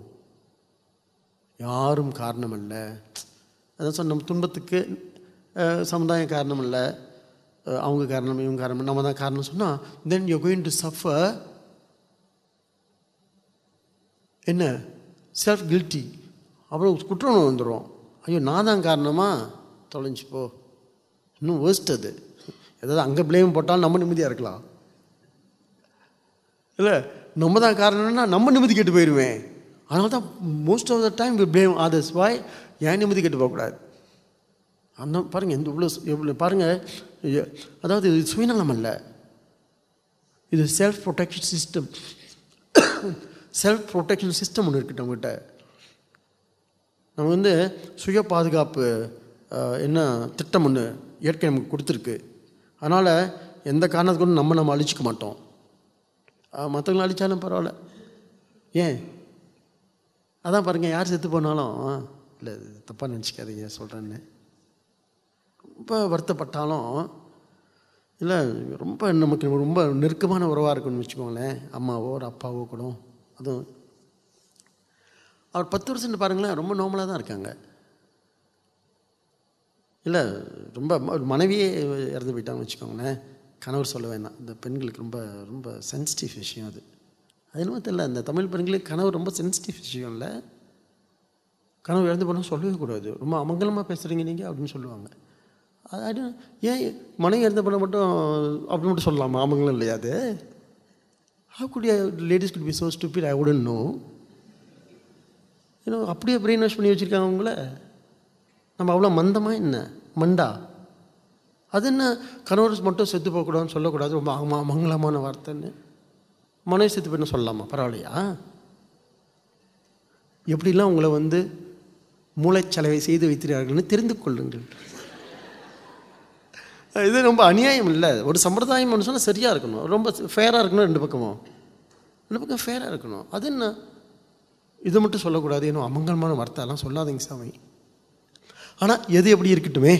யாரும் காரணம் அல்ல அதான் சொன்ன நம்ம துன்பத்துக்கு அஹ், சமுதாயம் காரணம் இல்லை அஹ், அவங்க காரணம் இவங்க காரணம் நம்ம தான் காரணம் சொன்னால் then you going to suffer என்ன செல்ஃப் கில்ட்டி அப்புறம் குற்றம் வந்துடும் ஐயோ நான் தான் காரணமா தொலைஞ்சு போ இன்னும் வேர்ஸ்ட் அது ஏதாவது அங்கே ப்ளேம் போட்டாலும் நம்ம நிம்மதியாக இருக்கலாம் இல்லை நம்ம தான் காரணம்னா நம்ம நிம்மதி கெட்டு போயிடுவேன் அதனால தான் most of the time we blame others வாய் ஏன் நிம்மதி கெட்டு போகக்கூடாது அந்த பாருங்கள் எந்த இவ்வளோ எவ்வளோ பாருங்கள் ஐய, அதாவது இது சுயநலம் அல்ல இது self protection system self protection system ஒன்று இருக்குது நம்மகிட்ட நம்ம வந்து சுய பாதுகாப்பு அஹ், என்ன திட்டம் ஒன்று இயற்கை நமக்கு கொடுத்துருக்கு அதனால் எந்த காரணத்துக்கு கொண்டு நம்ம நம்ம அழிச்சிக்க மாட்டோம் மற்றவங்களை அழித்தாலும் பரவாயில்ல ஏன் அதான் பாருங்கள் யார் செத்து போனாலும் இல்லை தப்பாக நினச்சிக்காதீங்க சொல்கிறேன்னு ரொம்ப வருத்தப்பட்டாலும் இல்லை ரொம்ப நமக்கு ரொம்ப நெருக்கமான உறவாக இருக்குன்னு வச்சுக்கோங்களேன் அம்மாவோ ஒரு அப்பாவோ கூட அதுவும் அவர் பத்து வருஷம் பாருங்களேன் ரொம்ப நார்மலாக தான் இருக்காங்க இல்லை ரொம்ப ம- ஒரு மனைவியே இறந்து போயிட்டாங்கன்னு வச்சுக்கோங்களேன் கணவர் சொல்ல வேணாம் இந்த பெண்களுக்கு ரொம்ப ரொம்ப சென்சிட்டிவ் விஷயம் அது அது என்னமோ தெரியல இந்த தமிழ் பெண்களுக்கு கணவர் ரொம்ப சென்சிட்டிவ் விஷயம் இல்லை கனவு இறந்து போனால் சொல்லவே கூடாது ரொம்ப அமங்கலமாக பேசுகிறீங்க நீங்கள் அப்படின்னு சொல்லுவாங்க அது அது ஏன் மனைவி இறந்து போனால் மட்டும் அப்படி மட்டும் சொல்லலாமா அமங்கலம் இல்லையா அது how could you ladies could be so stupid I wouldn't know ஏன்னா அப்படியே பிரெயின் வாஷ் பண்ணி வச்சுருக்காங்க அவங்கள நம்ம அவ்வளோ மந்தமா என்ன மண்டா அது என்ன கணவர் மட்டும் செத்து போகக்கூடாதுன்னு சொல்லக்கூடாது ரொம்ப அம- மங்களமான வார்த்தைன்னு மனைவி செத்து போயின்னு சொல்லலாமா பரவாயில்லையா எப்படிலாம் உங்களை வந்து மூளைச்சலவை செய்து வைத்திருக்கிறார்கள்னு தெரிந்து கொள்ளுங்கள் இது ரொம்ப அநியாயம் இல்லை ஒரு சம்பிரதாயம் சொன்னால் சரியாக இருக்கணும் ரொம்ப ஃபேராக இருக்கணும் ரெண்டு பக்கமும் ரெண்டு பக்கம் ஃபேராக இருக்கணும் அது என்ன இதை மட்டும் சொல்லக்கூடாது ஏன்னா அமங்கலமான வார்த்தைலாம் சொல்லாதீங்க சாமி ஆனால் எது எப்படி இருக்கட்டுமே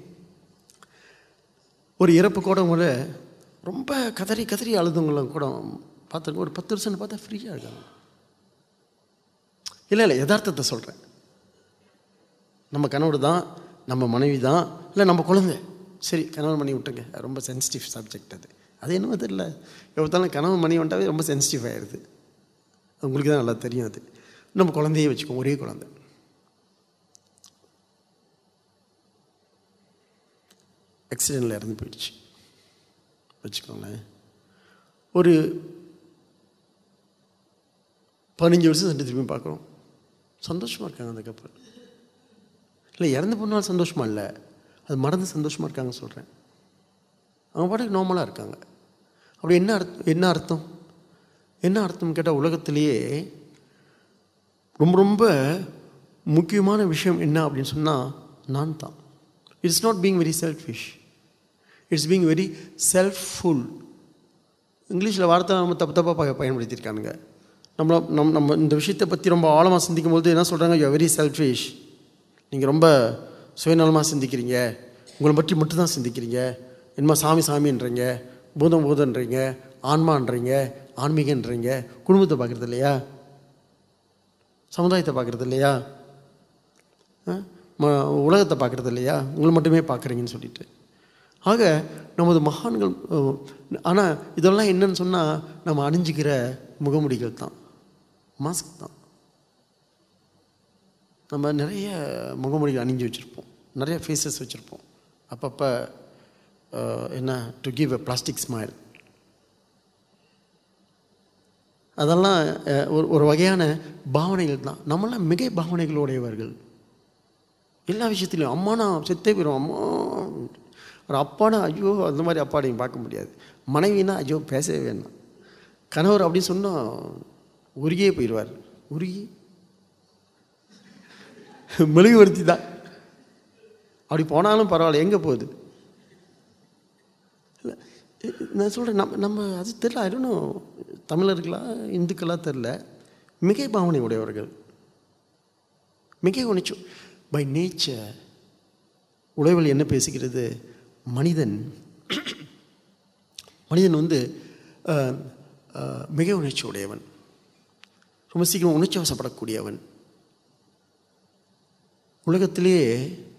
ஒரு இறப்பு கூட கூட ரொம்ப கதறி கதறி அழுதுங்களும் கூட பார்த்துருங்க ஒரு பத்து வருஷம் பார்த்தா ஃப்ரீயாக இருக்காங்க இல்லை இல்லை யதார்த்தத்தை சொல்கிறேன் நம்ம கணவர் தான் நம்ம மனைவி தான் இல்லை நம்ம குழந்தை சரி கணவன் மணி விட்டுங்க அது ரொம்ப சென்சிட்டிவ் சப்ஜெக்ட் அது அது என்னமோ தெரியல எவ்வளோத்தாலும் கணவன் மணி வந்துட்டாவே ரொம்ப சென்சிட்டிவ் ஆயிடுது உங்களுக்கு தான் நல்லா தெரியும் அது நம்ம குழந்தையே வச்சுக்கோங்க ஒரே குழந்தை ஆக்சிடெண்ட்டில் இறந்து போயிடுச்சு வச்சுக்கோங்களேன் ஒரு பதினஞ்சு வருஷம் சென்று திரும்பி பார்க்குறோம் சந்தோஷமாக இருக்காங்க அந்த கப்பல் இல்லை இறந்து போனால் சந்தோஷமா இல்லை அது மறந்து சந்தோஷமாக இருக்காங்கன்னு சொல்கிறேன் அவங்க பாட்டுக்கு நார்மலாக இருக்காங்க அப்படி என்ன அர்த்தம் என்ன அர்த்தம் என்ன அர்த்தம் கேட்டால் உலகத்திலேயே ரொம்ப ரொம்ப முக்கியமான விஷயம் என்ன அப்படின்னு சொன்னால் நான் தான் it's not being very selfish it's being very selfful இங்கிலீஷில் வார்த்தை நம்ம தப்பு தப்பாக ப பயன்படுத்தியிருக்கானுங்க நம்மள நம் நம்ம இந்த விஷயத்தை பற்றி ரொம்ப ஆழமாக சிந்திக்கும் போது என்ன சொல்கிறாங்க யூ வெரி செல்ஃபிஷ் நீங்கள் ரொம்ப சுயநலமாக சிந்திக்கிறீங்க உங்களை பற்றி மட்டும்தான் சிந்திக்கிறீங்க என்னமா சாமி சாமின்றீங்க பூதம் பூதன்றீங்க ஆன்மான்றீங்க ஆன்மீகன்றீங்க குடும்பத்தை பார்க்குறது இல்லையா சமுதாயத்தை பார்க்குறது இல்லையா ஆ? ம- உலகத்தை பார்க்குறது இல்லையா உங்களை மட்டுமே பார்க்குறீங்கன்னு சொல்லிட்டு ஆக நமது மகான்கள் ஆனால் இதெல்லாம் என்னன்னு சொன்னால் நம்ம அணிஞ்சிக்கிற முகமுடிகள் தான் மாஸ்க் தான் நம்ம நிறைய முகமுடிகள் அணிஞ்சு வச்சுருப்போம் நிறைய ஃபேஸஸ் வச்சுருப்போம் அப்பப்போ என்ன to give a plastic smile அதெல்லாம் அஹ், ஒரு ஒரு வகையான பாவனைகள் தான் நம்மளாம் மிகை பாவனைகளுடையவர்கள் எல்லா விஷயத்துலையும் அம்மானா செத்தே போயிடும் அம்மா ஒரு அப்பானா ஐயோ அந்த மாதிரி அப்பா நீங்கள் பார்க்க முடியாது மனைவினா ஐயோ பேசவே வேணாம் கணவர் அப்படின்னு சொன்னால் உருகியே போயிடுவார் உருகி மெழுகுவர்த்தி தான் அப்படி போனாலும் பரவாயில்ல எங்கே போகுது இல்ல, நான் சொல்கிறேன் நம்ம நம்ம அது தெரில ஐடனோ தமிழர்களா இந்துக்களா தெரில மிகை பாவனை உடையவர்கள் மிகை உணர்ச்சி பை நேச்சர் உழைவல் என்ன பேசுகிறது மனிதன் மனிதன் வந்து அஹ், அஹ், மிக உணர்ச்சி உடையவன் ரொம்ப சீக்கிரம் உணர்ச்சி வசப்படக்கூடியவன் உலகத்திலேயே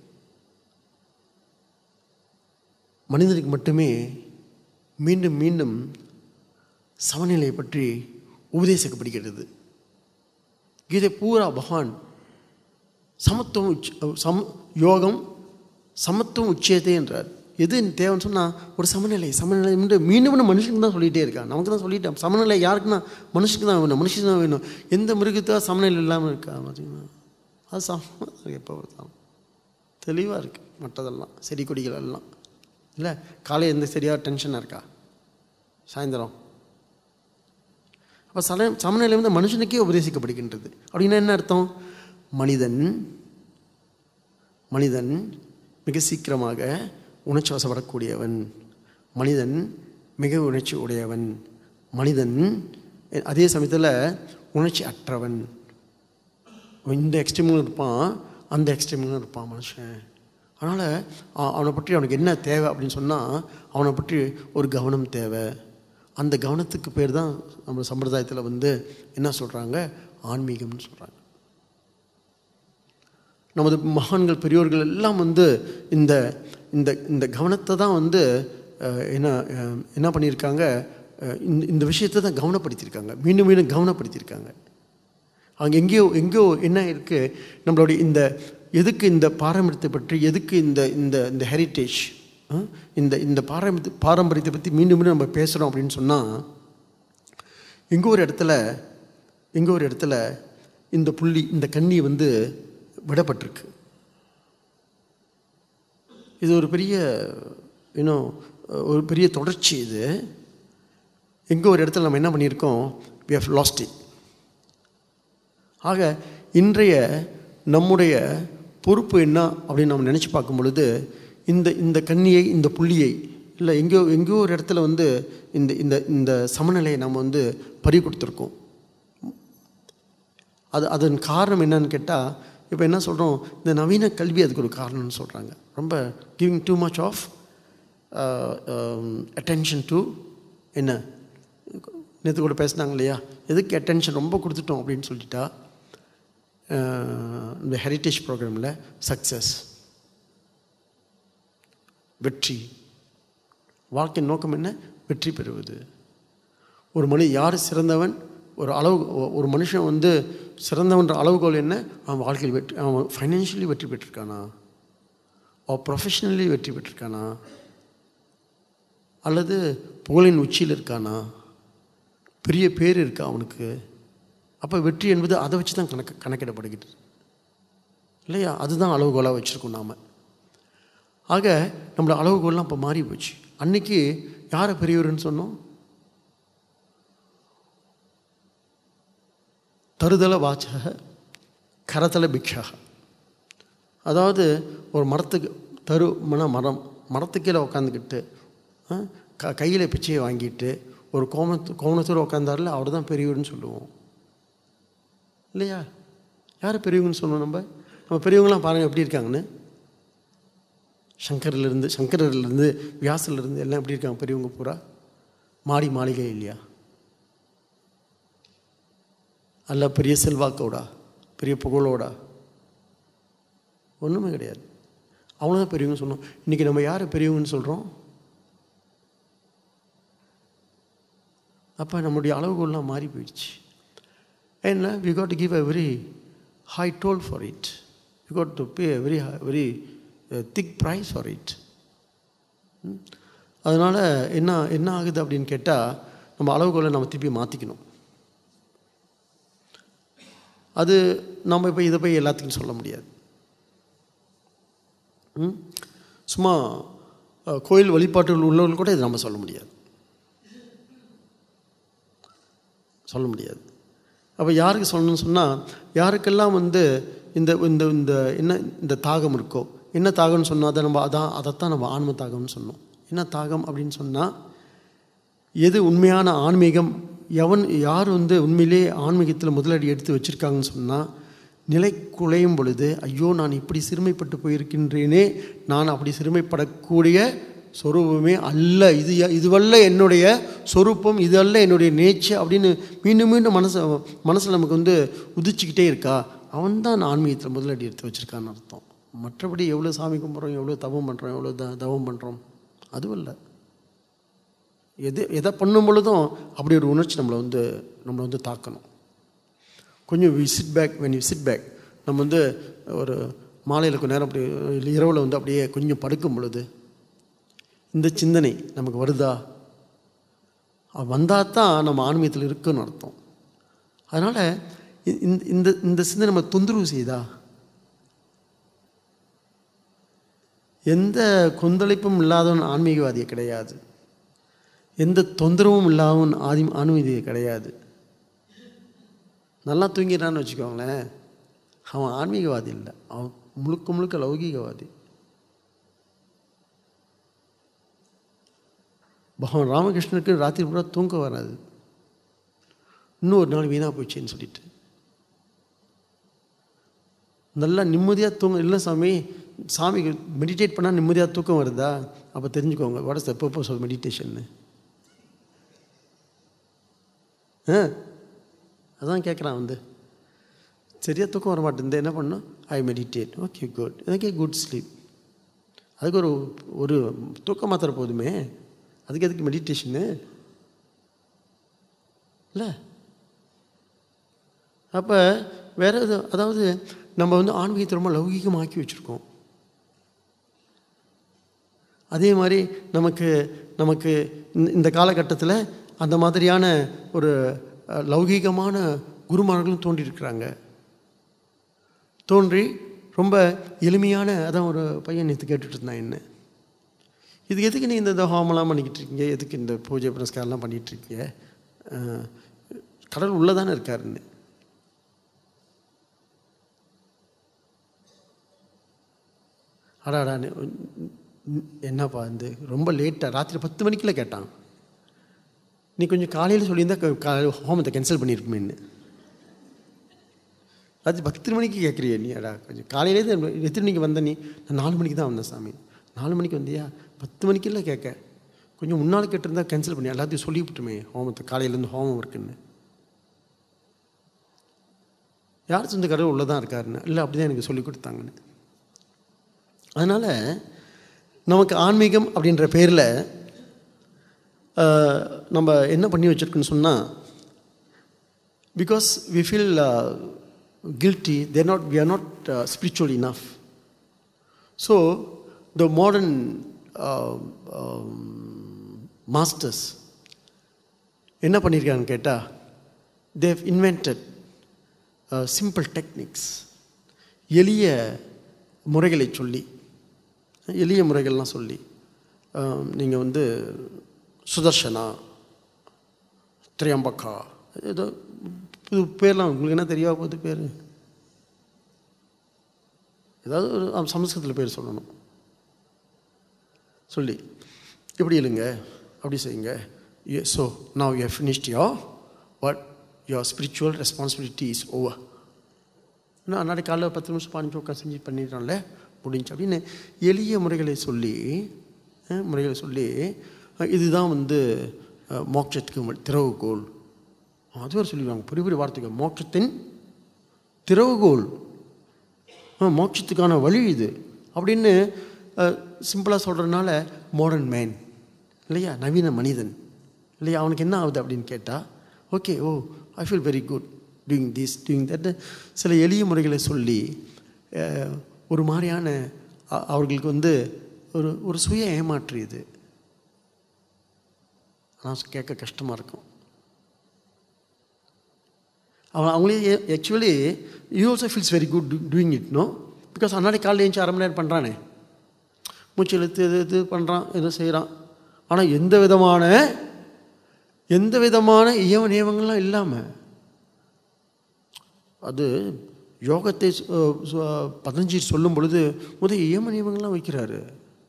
மனிதனுக்கு மட்டுமே மீண்டும் மீண்டும் சமநிலையை பற்றி உபதேசிக்கப்படுகிறது கீதை பூரா பகவான் சமத்துவம் உச்ச சம யோகம் சமத்துவம் உச்சியத்தை என்றார் எது தேவைன்னு சொன்னால் ஒரு சமநிலை சமநிலை என்று மீண்டும் மீண்டும் மனுஷனுக்கு தான் சொல்லிகிட்டே இருக்கான் நமக்கு தான் சொல்லிட்டேன் சமநிலை யாருக்குன்னா மனுஷனுக்கு தான் வேணும் மனுஷனுக்கு தான் வேணும் எந்த மிருகத்துக்காக சமநிலை இல்லாமல் இருக்கா பார்த்தீங்கன்னா அது சம எப்போ தான் தெளிவாக இருக்குது மற்றதெல்லாம் செடி கொடிகள் எல்லாம் இல்லை காலை எந்த சரியாக டென்ஷனாக இருக்கா சாயந்தரம் அப்போ சல சமநிலை வந்து மனுஷனுக்கே உபதேசிக்கப்படுகின்றது அப்படின்னா என்ன அர்த்தம் மனிதன் மனிதன் மிக சீக்கிரமாக உணர்ச்சி வசப்படக்கூடியவன் மனிதன் மிக உணர்ச்சி உடையவன் மனிதன் அதே சமயத்தில் உணர்ச்சி அற்றவன் இந்த எக்ஸ்ட்ரீமும் இருப்பான் அந்த எக்ஸ்ட்ரீமும் இருப்பான் மனுஷன் அதனால் அவனை பற்றி அவனுக்கு என்ன தேவை அப்படின்னு சொன்னால் அவனை பற்றி ஒரு கவனம் தேவை அந்த கவனத்துக்கு பேர் தான் நம்ம சம்பிரதாயத்தில் வந்து என்ன சொல்கிறாங்க ஆன்மீகம்னு சொல்கிறாங்க நமது மகான்கள் பெரியோர்கள் எல்லாம் வந்து இந்த இந்த இந்த கவனத்தை தான் வந்து அஹ், என்ன அஹ், என்ன பண்ணியிருக்காங்க அஹ், இந்த இந்த விஷயத்தை தான் கவனப்படுத்தியிருக்காங்க மீண்டும் மீண்டும் கவனப்படுத்தியிருக்காங்க அங்கே எங்கேயோ எங்கேயோ என்ன இருக்குது நம்மளுடைய இந்த எதுக்கு இந்த பாரம்பரியத்தை பற்றி எதுக்கு இந்த இந்த இந்த ஹெரிட்டேஜ் இந்த இந்த பாரம்பரிய பாரம்பரியத்தை பற்றி மீண்டும் மீண்டும் நம்ம பேசுகிறோம் அப்படின்னு சொன்னால் எங்கோ ஒரு இடத்துல எங்கோ ஒரு இடத்துல இந்த புள்ளி இந்த கண்ணி வந்து விடப்பட்டிருக்கு இது ஒரு பெரிய இன்னும் ஒரு பெரிய தொடர்ச்சி இது எங்கோ ஒரு இடத்துல நம்ம என்ன பண்ணியிருக்கோம் we have lost it ஆக இன்றைய நம்முடைய பொறுப்பு என்ன அப்படின்னு நம்ம நினச்சி பார்க்கும் பொழுது இந்த இந்த கன்னியை இந்த புள்ளியை இல்லை எங்கேயோ எங்கேயோ ஒரு இடத்துல வந்து இந்த இந்த இந்த சமநிலையை நம்ம வந்து பறி கொடுத்துருக்கோம் அது அதன் காரணம் என்னன்னு கேட்டால் இப்போ என்ன சொல்கிறோம் இந்த நவீன கல்வி அதுக்கு ஒரு காரணம்னு சொல்கிறாங்க ரொம்ப giving too much of attention to என்ன நேற்று கூட பேசினாங்க இல்லையா எதுக்கு அட்டென்ஷன் ரொம்ப கொடுத்துட்டோம் அப்படின்னு சொல்லிட்டா அஹ், இந்த ஹெரிட்டேஜ் ப்ரோக்ராமில் சக்ஸஸ் வெற்றி வாழ்க்கையின் நோக்கம் என்ன வெற்றி பெறுவது ஒரு மனி யார் சிறந்தவன் ஒரு அளவு ஒரு மனுஷன் வந்து சிறந்தவன்ற அளவுகோல் என்ன அவன் வாழ்க்கையில் வெற்றி அவன் ஃபைனான்ஷியலி வெற்றி பெற்றிருக்கானா அவன் ப்ரொஃபஷ்னலி வெற்றி பெற்றிருக்கானா அல்லது புகழின் உச்சியில் இருக்கானா பெரிய பேர் இருக்கா அவனுக்கு அப்போ வெற்றி என்பது அதை வச்சு தான் கணக்கு கணக்கிடப்படுகிறது இல்லையா அதுதான் அளவுகோலாக வச்சுருக்கோம் நாம் ஆக நம்மளோட அளவுகோல்லாம் இப்போ மாறி போச்சு அன்னைக்கு யாரை பெரியவர்னு சொன்னோம் தருதல வாச்சக கரதல பிக்ஷக அதாவது ஒரு மரத்துக்கு தரு மன மரம் மரத்து கீழே உட்காந்துக்கிட்டு க கையில் பிச்சையை வாங்கிட்டு ஒரு கோமத்து கோமணத்தூர் உட்காந்தாரில் அவர் தான் பெரியவர்னு சொல்லுவோம் இல்லையா யார் பெரியவங்கன்னு சொன்னோம் நம்ம நம்ம பெரியவங்களாம் பாருங்கள் எப்படி இருக்காங்கன்னு சங்கரிலிருந்து சங்கரிலிருந்து வியாசிலிருந்து எல்லாம் எப்படி இருக்காங்க பெரியவங்க பூரா மாடி மாளிகை இல்லையா அல்ல பெரிய செல்வாக்கோடா பெரிய புகழோடா ஒன்றுமே கிடையாது அவங்கள தான் பெரியவங்க சொன்னோம் இன்றைக்கி நம்ம யார் பெரியவங்கன்னு சொல்கிறோம் அப்போ நம்முடைய அளவுகோல்லாம் மாறி போயிடுச்சு ஏன்னா we got to give a very high toll for it we got to pay very very thick price for it அதனால் என்ன என்ன ஆகுது அப்படின்னு கேட்டால் நம்ம அளவுகோலை நம்ம திருப்பி மாற்றிக்கணும் அது நம்ம இப்போ இதை போய் எல்லாத்துக்கும் சொல்ல முடியாது ம்? சும்மா அஹ், கோயில் வழிபாட்டுகள் உள்ளவர்கள் கூட இதை நம்ம சொல்ல முடியாது சொல்ல முடியாது அப்போ யாருக்கு சொல்லணும்னு சொன்னால் யாருக்கெல்லாம் வந்து இந்த இந்த இந்த என்ன இந்த தாகம் இருக்கோ என்ன தாகம்னு சொன்னால் அதை நம்ம அதான் அதைத்தான் நம்ம ஆன்ம தாகம்னு சொன்னோம் என்ன தாகம் அப்படின்னு சொன்னால் எது உண்மையான ஆன்மீகம் எவன் யார் வந்து உண்மையிலே ஆன்மீகத்தில் முதலடி எடுத்து வச்சுருக்காங்கன்னு சொன்னால் நிலை குலையும் பொழுது ஐயோ நான் இப்படி சிறுமைப்பட்டு போயிருக்கின்றேனே நான் அப்படி சிறுமைப்படக்கூடிய சொரூபமே அல்ல இது ய- இதுவல்ல என்னுடைய சொரூபம் இது அல்ல என்னுடைய நேச்சு அப்படின்னு மீண்டும் மீண்டும் மனசு மனசில் நமக்கு வந்து உதிச்சுக்கிட்டே இருக்கா அவன் தான் ஆன்மீகத்தில் முதலடி எடுத்து வச்சுருக்கான்னு அர்த்தம் மற்றபடி எவ்வளோ சாமி கும்பிட்றோம் எவ்வளோ தவம் பண்ணுறோம் எவ்வளோ த தவம் பண்ணுறோம் அதுவும் இல்லை எது எதை பண்ணும் பொழுதும் அப்படி ஒரு உணர்ச்சி நம்மளை வந்து நம்மளை வந்து தாக்கணும் கொஞ்சம் we sit back when you sit back நம்ம வந்து ஒரு மாலையில் கொஞ்ச நேரம் அப்படி இல்லை இரவில் வந்து அப்படியே கொஞ்சம் படுக்கும் பொழுது இந்த சிந்தனை நமக்கு வருதா வந்தால் தான் நம்ம ஆன்மீகத்தில் இருக்குன்னு அர்த்தம் அதனால் இந்த இந்த இந்த சிந்தனை நம்ம தொந்தரவு செய்தா எந்த கொந்தளிப்பும் இல்லாதவன் ஆன்மீகவாதியே கிடையாது எந்த தொந்தரவும் இல்லாதவன் ஆதி ஆன்மீகவாதியே கிடையாது நல்லா தூங்கிடுறான்னு வச்சுக்கோங்களேன் அவன் ஆன்மீகவாதி இல்லை அவன் முழுக்க முழுக்க லௌகீகவாதி பகவான் ராமகிருஷ்ணனுக்கு ராத்திரி பூரா தூங்க வராது இன்னும் ஒரு நாள் வீணாக போச்சுன்னு சொல்லிட்டு நல்லா நிம்மதியாக தூங்க இல்லை சாமி சாமி மெடிடேட் பண்ணால் நிம்மதியாக தூக்கம் வருதா அப்போ தெரிஞ்சுக்கோங்க what is the purpose of மெடிடேஷன்னு ஆ அதான் கேட்குறான் வந்து சரியாக தூக்கம் வர மாட்டேங்குது என்ன பண்ணணும் ஐ மெடிடேட் ஓகே குட் எனக்கே குட் ஸ்லீப் அதுக்கு ஒரு ஒரு தூக்க மாத்திரை போதுமே அதுக்கு எதுக்கு மெடிடேஷனு இல்லை அப்போ வேற எது அதாவது நம்ம வந்து ஆன்மீகத்தை ரொம்ப லௌகீகமாக்கி வச்சுருக்கோம் அதே மாதிரி நமக்கு நமக்கு இந்த- இந்த காலகட்டத்தில் அந்த மாதிரியான ஒரு அஹ், லௌகீகமான குருமார்களும் தோன்றியிருக்கிறாங்க தோன்றி ரொம்ப எளிமையான அதான் ஒரு பையன் நேற்று கேட்டுட்டு இருந்தான் என்ன இதுக்கு எதுக்கு நீ இந்த இந்த ஹோமெல்லாம் பண்ணிக்கிட்டு இருக்கீங்க எதுக்கு இந்த பூஜை புனஸ்காரம்லாம் பண்ணிகிட்டு இருக்கீங்க அஹ், கடவுள் உள்ளே தானே இருக்காருன்னு அடாடா நீ- உம், என்னப்பா இந்த ரொம்ப லேட்டாக ராத்திரி பத்து மணிக்குள்ள கேட்டான் நீ கொஞ்சம் காலையில் சொல்லியிருந்தா க- காலையில் ஹோமத்தை கேன்சல் பண்ணியிருப்பேன்னு ராத்திரி பத்து மணிக்கு கேட்குறிய நீ அடா கொஞ்சம் காலையிலே தான் எத்தனை மணிக்கு வந்த நீ நான் நாலு மணிக்கு தான் வந்தேன் சாமி நாலு மணிக்கு வந்தியா பத்து மணிக்கெல்லாம் கேட்க கொஞ்சம் முன்னால் கேட்டிருந்தா கேன்சல் பண்ணி எல்லாத்தையும் சொல்லிவிட்டுமே ஹோமத்தை காலையிலேருந்து ஹோமம் இருக்குன்னு யார் சொந்த கடவுள் உள்ளே தான் இருக்காருன்னு இல்லை அப்படி தான் எனக்கு சொல்லி கொடுத்தாங்கன்னு அதனால் நமக்கு ஆன்மீகம் அப்படின்ற பேரில் நம்ம என்ன பண்ணி வச்சுருக்குன்னு சொன்னால் because we feel guilty there not we are not spiritual enough so the modern masters என்ன பண்ணியிருக்காங்கன்னு கேட்டால் தேவ் இன்வென்டட் சிம்பிள் டெக்னிக்ஸ் எளிய முறைகளை சொல்லி எளிய முறைகள்லாம் சொல்லி நீங்கள் வந்து சுதர்ஷனா திரியம்பக்கா ஏதோ புது பேர்லாம் உங்களுக்கு என்ன தெரியா போகுது பேர் ஏதாவது ஒரு ஆ, சமஸ்கிருதத்தில் பேர் சொல்லணும் சொல்லி இப்படி இல்லைங்க அப்படி செய்யுங்க so now you have finished your what your spiritual responsibility is over நான் அன்னாடி காலைல பத்து நிமிஷம் பதினஞ்சு உட்காந்து செஞ்சு பண்ணிடுறோம்ல முடிஞ்சு அப்படின்னு எளிய முறைகளை சொல்லி அஹ், முறைகளை சொல்லி அஹ், இதுதான் வந்து அஹ், மோட்சத்துக்கு ம- திறவுகோல் அது ஒரு சொல்லிடுவாங்க பெரிய பெரிய வார்த்தைகள் மோட்சத்தின் திறவுகோல் ஆ, மோட்சத்துக்கான வழி இது அப்படின்னு சிம்பிளாக சொல்கிறதுனால மாடர்ன் மேன் இல்லையா நவீன மனிதன் இல்லையா அவனுக்கு என்ன ஆகுது அப்படின்னு கேட்டால் okay oh I feel very good doing this doing that சில எளிய முறைகளை சொல்லி அஹ், ஒரு மாதிரியான அ- அவர்களுக்கு வந்து ஒரு ஒரு சுய ஏமாற்று இது ஆனால் கேட்க கஷ்டமாக இருக்கும் அவன் அவங்களே actually you also feels very good doing it no because அன்னாடி காலையில் எழுந்து அரை மணி நேரம் பண்ணுறானே மூச்சு இழுத்து இது இது பண்ணுறான் எதுவும் செய்கிறான் ஆனால் எந்த விதமான எந்த விதமான இயம நியமங்கள்லாம் இல்லாமல் அது யோகத்தை சு- சு- பதஞ்சலி சொல்லும் பொழுது முதல் இயம நியமங்கள்லாம் வைக்கிறாரு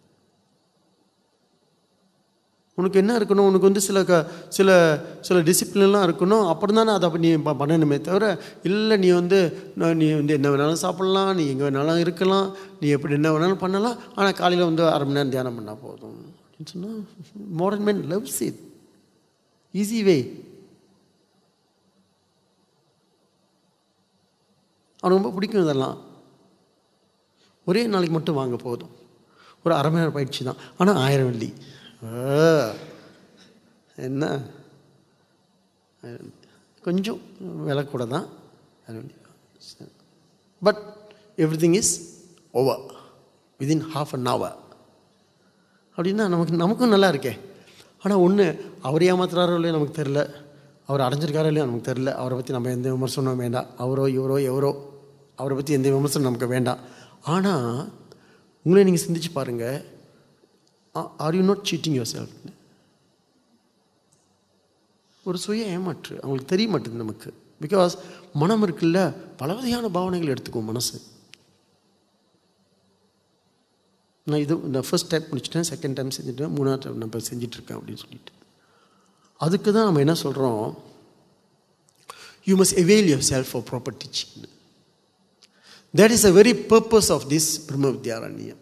உனக்கு என்ன இருக்கணும் உனக்கு வந்து சில க சில சில டிசிப்ளின்லாம் இருக்கணும் அப்புறம் தானே அதை அப்ப நீ ப- பண்ணணுமே தவிர இல்லை நீ வந்து நான் நீ வந்து என்ன வேணாலும் சாப்பிட்லாம் நீ எங்கே வேணாலும் இருக்கலாம் நீ எப்படி என்ன வேணாலும் பண்ணலாம் ஆனால் காலையில் வந்து அரை மணி நேரம் தியானம் பண்ணால் போதும் அப்படின்னு சொன்னால் modern man loves it easy way அவனுக்கு ரொம்ப பிடிக்கும் இதெல்லாம் ஒரே நாளைக்கு மட்டும் வாங்க போதும் ஒரு அரை மணி நேரம் பயிற்சி தான் ஆனால் ஆயிரம் வெள்ளி ஆ, என்ன கொஞ்சம் விலை கூட தான் but everything is over within half an hour அப்படின்னா நமக்கு நமக்கும் நல்லா இருக்கே ஆனால் ஒன்று அவர் ஏமாத்துறாரோ இல்லையோ நமக்கு தெரில அவர் அடைஞ்சிருக்காரோ இல்லையோ நமக்கு தெரில அவரை பற்றி நம்ம எந்த விமர்சனமும் வேண்டாம் அவரோ இவரோ எவரோ அவரை பற்றி எந்த விமர்சனம் நமக்கு வேண்டாம் ஆனால் உங்களே நீங்கள் சிந்திச்சு பாருங்கள் are you not cheating yourself ஒரு சுய ஏமாற்று அவங்களுக்கு தெரிய மாட்டேங்குது நமக்கு பிகாஸ் மனம் இருக்குல்ல பல வகையான பாவனைகள் எடுத்துக்கும் மனசு நான் இது இந்த ஃபர்ஸ்ட் டைம் முடிச்சிட்டேன் செகண்ட் டைம் செஞ்சுட்டேன் மூணாவது டைம் நான் இப்போ செஞ்சிட்ருக்கேன் அப்படின்னு சொல்லிட்டு அதுக்கு தான் நம்ம என்ன சொல்கிறோம் you must avail yourself for proper teaching that is a very purpose of this Brahma Vidyaranyam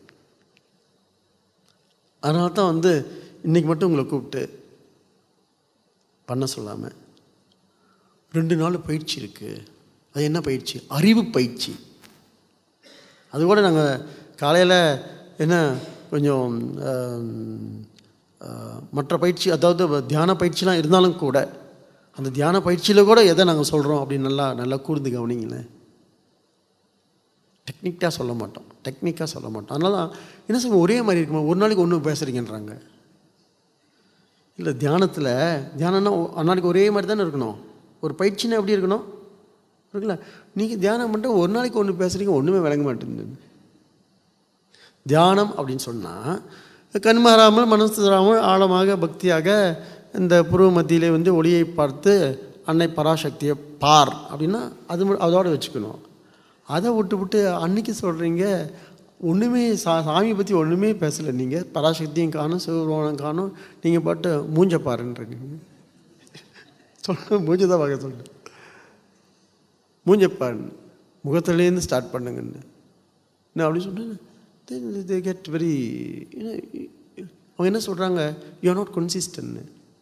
அதனால தான் வந்து இன்றைக்கி மட்டும் உங்களை கூப்பிட்டு பண்ண சொல்லாமல் ரெண்டு நாள் பயிற்சி இருக்குது அது என்ன பயிற்சி அறிவு பயிற்சி அது கூட நாங்கள் காலையில் என்ன கொஞ்சம் ஆம், ஆ, மற்ற பயிற்சி அதாவது தியான பயிற்சிலாம் இருந்தாலும் கூட அந்த தியான பயிற்சியில் கூட எதை நாங்கள் சொல்கிறோம் அப்படின்னு நல்லா நல்லா கூர்ந்து கவனிங்களேன் டெக்னிக்காக சொல்ல மாட்டோம் டெக்னிக்காக சொல்ல மாட்டோம் அதனால தான் என்ன சொல்லுங்க ஒரே மாதிரி இருக்குமா ஒரு நாளைக்கு ஒன்று பேசுகிறீங்கன்றாங்க இல்லை தியானத்தில் தியானம்னா ஒ- ஒரு நாளைக்கு ஒரே மாதிரி தானே இருக்கணும் ஒரு பயிற்சினா எப்படி இருக்கணும் இருக்குல்ல நீங்கள் தியானம் பண்ணிட்டு ஒரு நாளைக்கு ஒன்று பேசுகிறீங்க ஒன்றுமே விளங்க மாட்டேங்குது தியானம் அப்படின்னு சொன்னால் கண்மாறாமல் மனசு தராமல் ஆழமாக பக்தியாக இந்த புருவ மத்தியிலே வந்து ஒளியை பார்த்து அன்னை பராசக்தியை பார் அப்படின்னா அது ம- அதோட வச்சுக்கணும் அதை விட்டு விட்டு அன்னைக்கு சொல்கிறீங்க ஒன்றுமே சா சாமியை பற்றி ஒன்றுமே பேசலை நீங்கள் பராசக்தியும் காணும் சிவபெருமானம் காணும் நீங்கள் பாட்டு மூஞ்ச பாருன்றீங்க சொல்ல மூஞ்ச தான் பார்க்க சொல்கிறேன் மூஞ்ச பாருங்க முகத்துலேருந்து ஸ்டார்ட் பண்ணுங்கன்னு நான் அப்படி சொன்னேன் தே கெட் வெரி அவங்க என்ன சொல்கிறாங்க you are not consistent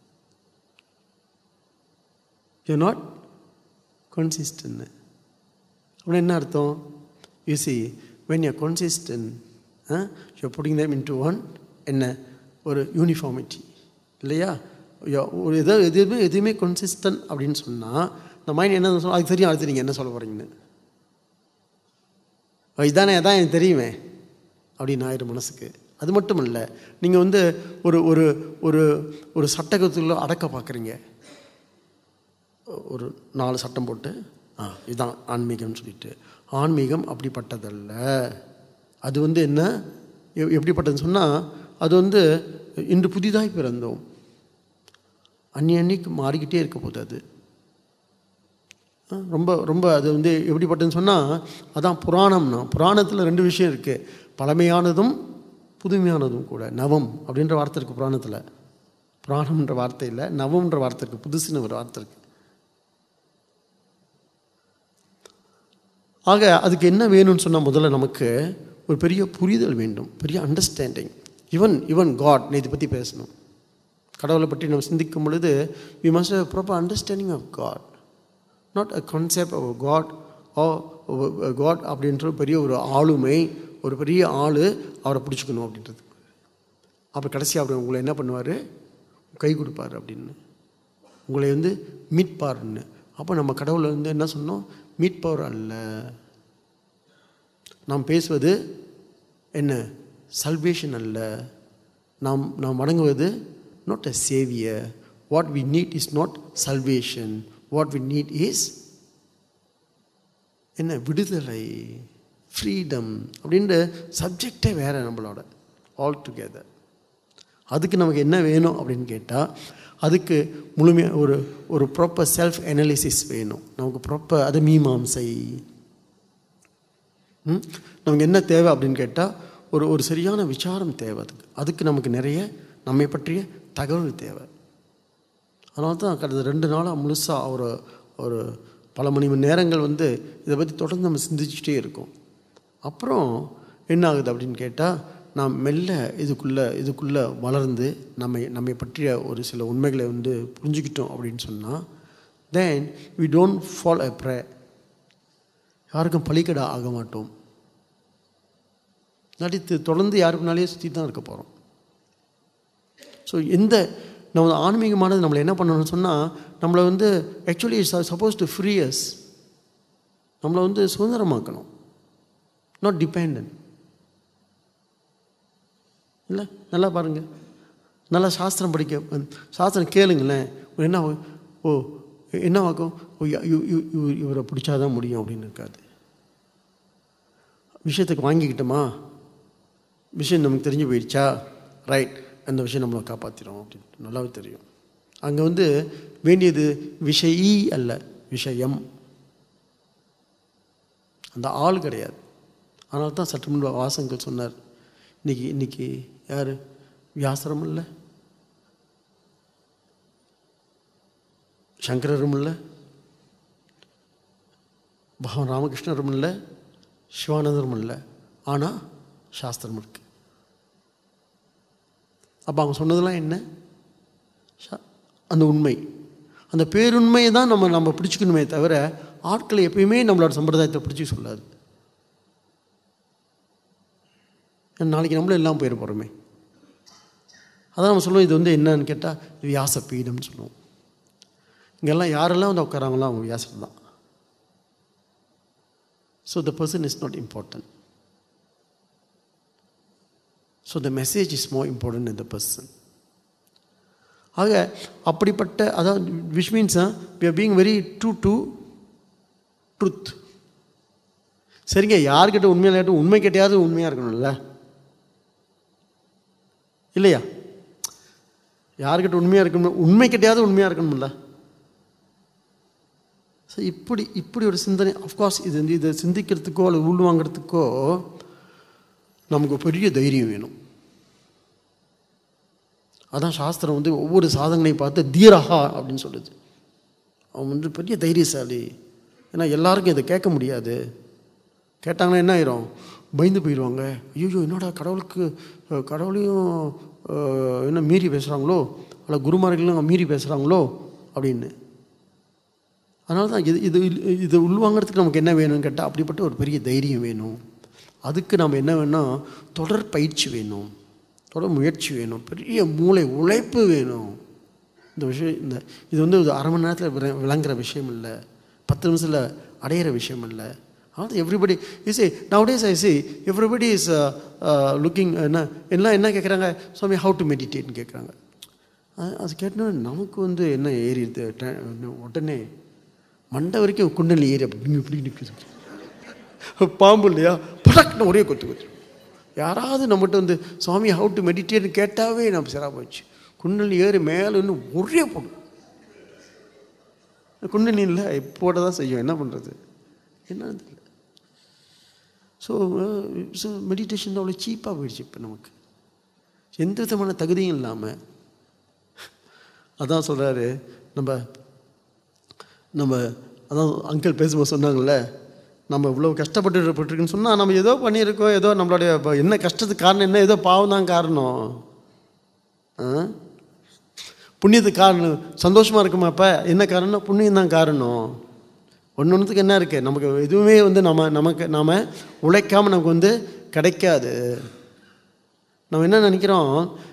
you not consistent அப்படின்னா என்ன அர்த்தம் you see when you consistent you putting them in to one என்ன ஒரு யூனிஃபார்மிட்டி இல்லையா யோ- ஒரு எதோ எதுவுமே எதுவுமே கன்சிஸ்டன்ட் அப்படின்னு சொன்னால் இந்த மைண்ட் என்ன சொல்லும் அதுக்கு தெரியும் அடுத்து நீங்கள் என்ன சொல்ல போகிறீங்கன்னு ஓ, இதானே அதான் எனக்கு தெரியுமே அப்படின்னு ஆயிரும் மனசுக்கு அது மட்டும் இல்லை நீங்கள் வந்து ஒரு ஒரு ஒரு ஒரு சட்டகத்துக்குள்ள அடக்க பார்க்குறீங்க ஒரு நாலு சட்டம் போட்டு ஆ இதுதான் ஆன்மீகம்னு சொல்லிட்டு ஆன்மீகம் அப்படிப்பட்டதல்ல அது வந்து என்ன எ- எப்படிப்பட்டதுன்னு சொன்னால் அது வந்து இன்று புதிதாய் பிறந்தோம் அன்னி அன்னிக்கு மாறிக்கிட்டே இருக்க போகுது அது ஆ, ரொம்ப ரொம்ப அது வந்து எப்படிப்பட்டதுன்னு சொன்னால் அதான் புராணம்னா புராணத்தில் ரெண்டு விஷயம் இருக்குது பழமையானதும் புதுமையானதும் கூட நவம் அப்படின்ற வார்த்தை இருக்குது புராணத்தில் புராணம்ன்ற வார்த்தை இல்லை நவம்ன்ற வார்த்தை இருக்குது புதுசுன்னு ஒரு வார்த்தை இருக்குது ஆக அதுக்கு என்ன வேணும்னு சொன்னால் முதல்ல நமக்கு ஒரு பெரிய புரிதல் வேண்டும் பெரிய அண்டர்ஸ்டாண்டிங் ஈவன் ஈவன் காட் இதை பற்றி பேசணும் கடவுளை பற்றி நம்ம சிந்திக்கும் பொழுது we must have proper understanding of God not a concept of God oh God அப்படின்ற பெரிய ஒரு ஆளுமை ஒரு பெரிய ஆள் அவரை பிடிச்சிக்கணும் அப்படின்றது அப்போ கடைசி அவர் உங்களை என்ன பண்ணுவார் கை கொடுப்பார் அப்படின்னு உங்களை வந்து மீட்பார்னு அப்போ நம்ம கடவுளை வந்து என்ன சொன்னோம் மீட்பவர் அல்ல நாம் பேசுவது என்ன சல்வேஷன் அல்ல நாம் நாம் வணங்குவது not a saviour what we need is not salvation what we need is என்ன விடுதலை ஃப்ரீடம் அப்படின்ற சப்ஜெக்டே வேறு நம்மளோட ஆல் டுகெதர் அதுக்கு நமக்கு என்ன வேணும் அப்படின்னு கேட்டால் அதுக்கு முழுமையாக ஒரு ஒரு ப்ராப்பர் செல்ஃப் அனாலிசிஸ் வேணும் நமக்கு ப்ராப்பர் அது மீமாம்சை ம்? நமக்கு என்ன தேவை அப்படின்னு கேட்டால் ஒரு ஒரு சரியான விசாரம் தேவை அதுக்கு அதுக்கு நமக்கு நிறைய நம்மை பற்றிய தகவல் தேவை அதனால தான் கடந்த ரெண்டு நாளாக முழுசாக ஒரு ஒரு பல மணி மணி நேரங்கள் வந்து இதை பற்றி தொடர்ந்து நம்ம சிந்திச்சுட்டே இருக்கோம் அப்புறம் என்ன ஆகுது அப்படின்னு கேட்டால் நாம் மெல்ல இதுக்குள்ளே இதுக்குள்ளே வளர்ந்து நம்மை நம்மை பற்றிய ஒரு சில உண்மைகளை வந்து புரிஞ்சுக்கிட்டோம் அப்படின்னு சொன்னால் then we don't fall a prey யாருக்கும் பலிக்கடா ஆக மாட்டோம் நடித்து தொடர்ந்து யாருக்குனாலே சுற்றி தான் இருக்க போகிறோம் ஸோ எந்த நம்ம ஆன்மீகமானது நம்மளை என்ன பண்ணணும்னு சொன்னால் நம்மளை வந்து ஆக்சுவலி சப்போஸ் டு ஃப்ரீயஸ் நம்மளை வந்து சுதந்திரமாக்கணும் நாட் டிபெண்ட் இல்லை நல்லா பாருங்கள் நல்லா சாஸ்திரம் படிக்க சாஸ்திரம் கேளுங்களேன் என்ன ஆகும்? ஓ என்ன ஆகும் ஓ ய- இவ- இவ- இவ- இவரை பிடிச்சாதான் முடியும் அப்படின்னு இருக்காது விஷயத்துக்கு வாங்கிக்கிட்டோமா விஷயம் நமக்கு தெரிஞ்சு போயிடுச்சா ரைட் அந்த விஷயம் நம்மளை காப்பாற்றிடும் அப்படின்னு நல்லாவே தெரியும் அங்கே வந்து வேண்டியது விஷயி அல்ல விஷயம் அந்த ஆள் கிடையாது அதனால தான் சற்று முன்பு வாசங்கள் சொன்னார் இன்னைக்கு இன்னைக்கு யார் வியாசரம் இல்லை சங்கரரும் இல்லை பகவான் ராமகிருஷ்ணரும் இல்லை சிவானந்தரும் இல்லை ஆனால் சாஸ்திரம் இருக்கு அப்போ அவங்க சொன்னதெல்லாம் என்ன சா- அந்த உண்மை அந்த பேருண்மையை தான் நம்ம நம்ம பிடிச்சிக்கணுமே தவிர ஆட்களை எப்பயுமே நம்மளோட சம்பிரதாயத்தை பிடிச்சி சொல்லாது நாளைக்கு நம்மளும் எல்லாம் போயிட போகிறோமே அதான் நம்ம சொல்லுவோம் இது வந்து என்னன்னு கேட்டால் இது வியாச பீடம்னு சொல்லுவோம் இங்கெல்லாம் யாரெல்லாம் வந்து உட்காராங்களோ அவங்க வியாசர் தான் so the person is not important so the message is more important in the person ஆக அப்படிப்பட்ட அதாவது which means we are being very true to truth சரிங்க யார்கிட்ட உண்மையாக கேட்டு உண்மை கேட்டையாவது உண்மையாக இருக்கணும்ல இல்லையா யார்கிட்ட உண்மையாக இருக்கணும் உண்மை கிட்டையாவது உண்மையாக இருக்கணும்ல ஸோ இப்படி இப்படி ஒரு சிந்தனை அஃப்கோர்ஸ் இது வந்து இதை சிந்திக்கிறதுக்கோ அல்லது உள்வாங்கிறதுக்கோ நமக்கு பெரிய தைரியம் வேணும் அதான் சாஸ்திரம் வந்து ஒவ்வொரு சாதனையை பார்த்து தீரஹா அப்படின்னு சொல்லுது அவன் வந்து பெரிய தைரியசாலி ஏன்னா எல்லாருக்கும் இதை கேட்க முடியாது கேட்டாங்கன்னா என்ன ஆயிரும் பயந்து போயிடுவாங்க ஐயோ என்னடா கடவுளுக்கு அஹ், கடவுளையும் அஹ், என்ன மீறி பேசுகிறாங்களோ அல்ல குருமார்களையும் மீறி பேசுகிறாங்களோ அப்படின்னு அதனால தான் இது இது இது உள்வாங்கிறதுக்கு நமக்கு என்ன வேணும்னு கேட்டால் அப்படிப்பட்ட ஒரு பெரிய தைரியம் வேணும் அதுக்கு நம்ம என்ன வேணும் தொடர் பயிற்சி வேணும் தொடர் முயற்சி வேணும் பெரிய மூளை உழைப்பு வேணும் இந்த விஷயம் இந்த இது வந்து ஒரு அரை மணி நேரத்தில் விள- விளங்குற விஷயம் இல்லை பத்து நிமிஷத்தில் அடையிற விஷயம் இல்லை அதாவது எவ்ரிபடி இசை nowadays I see everybody is looking என்ன எல்லாம் என்ன கேட்குறாங்க சுவாமி ஹவு டு மெடிடேட்னு கேட்குறாங்க அது கேட்டோன்னா நமக்கு வந்து என்ன ஏறிடுது ட- உடனே மண்டை வரைக்கும் குண்டலி ஏறி அப்படி இப்படி நிற்குது பாம்பு இல்லையா படக்குன்னு ஒரே கொத்து கொத்து யாராவது நம்மகிட்ட வந்து சுவாமி ஹவு டு மெடிடேட்னு கேட்டாவே நம்ம சிறா போச்சு குண்டலி ஏறி மேலே இன்னும் ஒரே போடும் குண்டலி இல்லை போட தான் செய்யும் என்ன பண்ணுறது என்னன்னு தெரியல ஸோ ஸோ மெடிடேஷன் அவ்வளோ சீப்பாக போயிடுச்சு இப்போ நமக்கு எந்த விதமான தகுதியும் இல்லாமல் அதான் சொல்கிறாரு நம்ம நம்ம அதான் அங்கிள் பேசும்போது சொன்னாங்கல்ல நம்ம இவ்வளோ கஷ்டப்பட்டுருக்குன்னு சொன்னால் நம்ம ஏதோ பண்ணியிருக்கோம் ஏதோ நம்மளுடைய இப்போ என்ன கஷ்டத்துக்கு காரணம் என்ன ஏதோ பாவம் தான் காரணம் ஆ? புண்ணியத்துக்கு காரணம் சந்தோஷமாக இருக்குமா அப்போ என்ன காரணம் புண்ணியம் தான் காரணம் ஒன்று ஒன்றுத்துக்கு என்ன இருக்குது நமக்கு எதுவுமே வந்து நம்ம நமக்கு நாம் உழைக்காமல் நமக்கு வந்து கிடைக்காது நம்ம என்ன நினைக்கிறோம்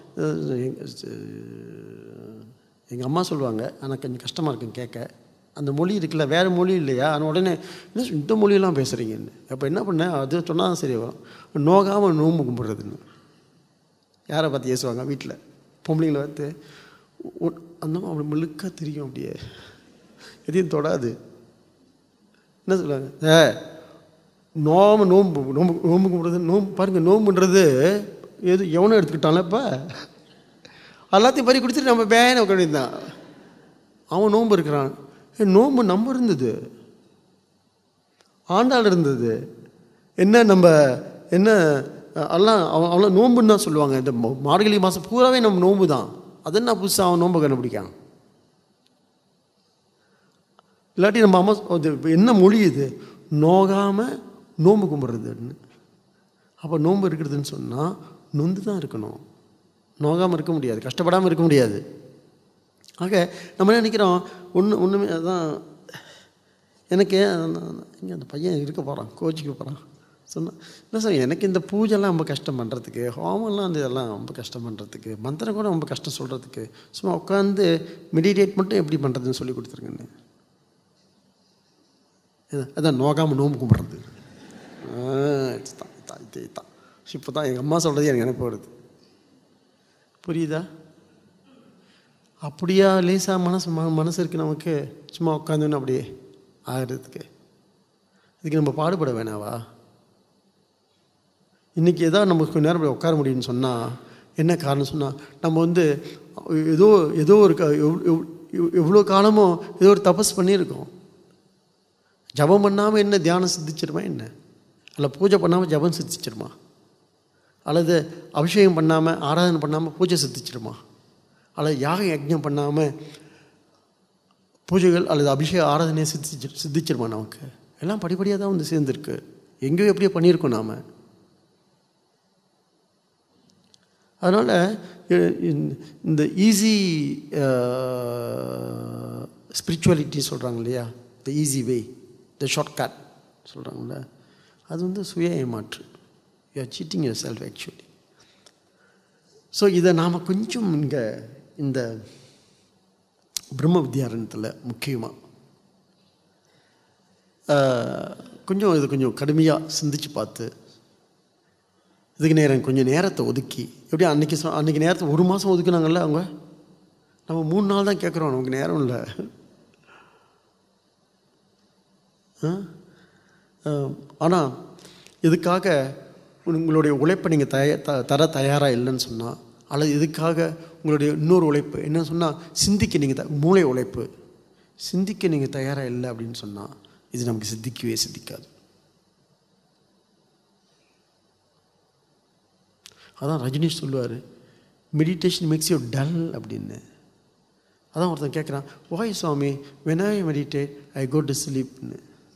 எங்கள் அம்மா சொல்லுவாங்க ஆனால் கொஞ்சம் கஷ்டமாக இருக்கும் கேட்க அந்த மொழி இருக்குல்ல வேறு மொழி இல்லையா ஆனால் உடனே என்ன சொ- இந்த மொழியெல்லாம் பேசுகிறீங்கன்னு அப்போ என்ன பண்ணேன் அது சொன்னால் தான் சரி வரும் நோகாமல் நோம்பு கும்பிட்றதுன்னு யாரை பார்த்து ஏசுவாங்க வீட்டில் பொம்பளைங்களை பார்த்து ஒ- அந்த அம்மா அப்படி முழுக்க தெரியும் அப்படியே எதையும் தொடாது என்ன சொல்லுவாங்க ஏ நோம்பு நோம்பு நோம்பு நோம்பு கும்பிட்றது நோம்பு பாருங்கள் நோம்புன்றது எது எவனும் எடுத்துக்கிட்டான்ல இப்போ எல்லாத்தையும் பறி கொடுத்துட்டு நம்ம பேன உட்காந்துருந்தான் அவன் நோன்பு இருக்கிறான் ஏ நோன்பு நம்ம இருந்தது ஆண்டாள் இருந்தது என்ன நம்ம என்ன எல்லாம் அவன் அவ்வளோ நோன்புன்னு தான் சொல்லுவாங்க இந்த மா- மார்கழி மாதம் பூராவே நம்ம நோன்பு தான் அது என்ன புதுசாக அவன் நோன்பு கண்டுபிடிக்கான் இல்லாட்டி நம்ம அம்மா அது இப்ப என்ன மொழி இது நோகாமல் நோன்பு கும்பிட்றதுன்னு அப்போ நோன்பு இருக்கிறதுன்னு சொன்னால் நொந்து தான் இருக்கணும் நோகாமல் இருக்க முடியாது கஷ்டப்படாமல் இருக்க முடியாது ஆக நம்ம என்ன நினைக்கிறோம் ஒன்று ஒன்றுமே அதான் எனக்கு இங்கே அந்த பையன் இருக்க போகிறான் கோச்சிக்க போகிறான் சொன்னான் என்ன சார் எனக்கு இந்த பூஜைலாம் ரொம்ப கஷ்டம் பண்ணுறதுக்கு ஹோமம்லாம் அந்த இதெல்லாம் ரொம்ப கஷ்டம் பண்ணுறதுக்கு மந்திரம் கூட ரொம்ப கஷ்டம் சொல்கிறதுக்கு சும்மா உட்காந்து மெடிடேட் மட்டும் எப்படி பண்ணுறதுன்னு சொல்லி கொடுத்துருங்கன்னு இது- அதான் நோகாமல் நோம்பு கும்பிட்றது தான் தான் இதே தான் இப்போ தான் எங்கள் அம்மா சொல்கிறது எனக்கு நினைப்பு வருது புரியுதா அப்படியா லேசாக மனசு ம மனசு இருக்குது நமக்கு சும்மா உட்காந்துன்னு அப்படியே ஆகிறதுக்கு இதுக்கு நம்ம பாடுபட வேணாவா இன்றைக்கி ஏதாவது நமக்கு கொஞ்ச நேரம் இப்படி உட்கார முடியும்னு சொன்னால் என்ன காரணம் சொன்னால் நம்ம வந்து ஏதோ ஏதோ ஒரு க- எவ்- எவ்- எவ்- எவ்வளோ காலமோ ஏதோ ஒரு தபஸ் பண்ணியிருக்கோம் ஜபம் பண்ணாமல் என்ன தியானம் சித்திச்சிருமா என்ன அல்ல பூஜை பண்ணாமல் ஜபம் சித்திச்சிருமா அல்லது அபிஷேகம் பண்ணாமல் ஆராதனை பண்ணாமல் பூஜை சித்திச்சிருமா அல்லது யாக யஜ்ஞம் பண்ணாமல் பூஜைகள் அல்லது அபிஷேக ஆராதனையை சித்திச்சு சித்திச்சிருமா நமக்கு எல்லாம் படிப்படியாக தான் வந்து சேர்ந்துருக்கு எங்கேயோ எப்படியோ பண்ணியிருக்கோம் நாம் அதனால் இந்த ஈஸி ஸ்பிரிச்சுவாலிட்டி சொல்கிறாங்க இல்லையா the easy way the short cut சொல்கிறாங்கல்ல அது வந்து சுய ஏமாற்று you are cheating yourself actually so இதை நாம் கொஞ்சம் இங்கே இந்த பிரம்ம வித்யாரண்யத்தில் முக்கியமாக கொஞ்சம் இது கொஞ்சம் கடுமையாக சிந்திச்சு பார்த்து இதுக்கு நேரம் கொஞ்சம் நேரத்தை ஒதுக்கி எப்படி அன்னைக்கு சொ அன்றைக்கி நேரத்தை ஒரு மாதம் ஒதுக்குனாங்கல்ல அவங்க நம்ம மூணு நாள் தான் கேட்குறோம் நமக்கு நேரம் இல்லை ஆனால் இதுக்காக உங்களுடைய உழைப்பை நீங்கள் தய த தர தயாராக இல்லைன்னு சொன்னால் அல்லது இதுக்காக உங்களுடைய இன்னொரு உழைப்பு என்ன சொன்னால் சிந்திக்க நீங்கள் த மூளை உழைப்பு சிந்திக்க நீங்கள் தயாராக இல்லை அப்படின்னு சொன்னால் இது நமக்கு சித்திக்கவே சித்திக்காது அதான் ரஜினிஷ் சொல்லுவார் மெடிடேஷன் மேக்ஸ் யூ டல் அப்படின்னு அதான் ஒருத்தன் கேட்குறான் why Swami when I meditate I go to ஸ்லீப்னு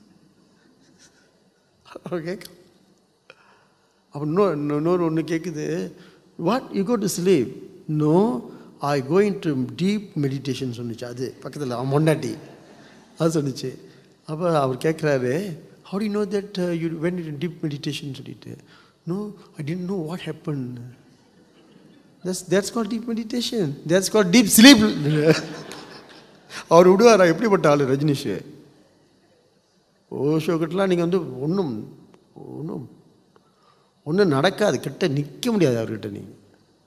அவன் கேட்க அப்போ இன்னொரு இன்னொரு ஒன்று கேட்குது what you go to sleep no I going to deep meditation சொன்னிச்சு அது பக்கத்தில் அவன் மொண்டாட்டி அது சொன்னிச்சு அப்போ அவர் கேட்குறாரு how to know that you when deep meditation சொல்லிட்டு no I don't know what happen that's that's call deep meditation that's call deep sleep அவர் விடுவாரா எப்படிப்பட்ட ஆள் ரஜினிஷ் ஓஷோ கிட்டலாம் நீங்கள் வந்து ஒன்றும் ஒன்றும் ஒன்றும் நடக்காது கிட்ட நிற்க முடியாது அவர்கிட்ட நீங்கள்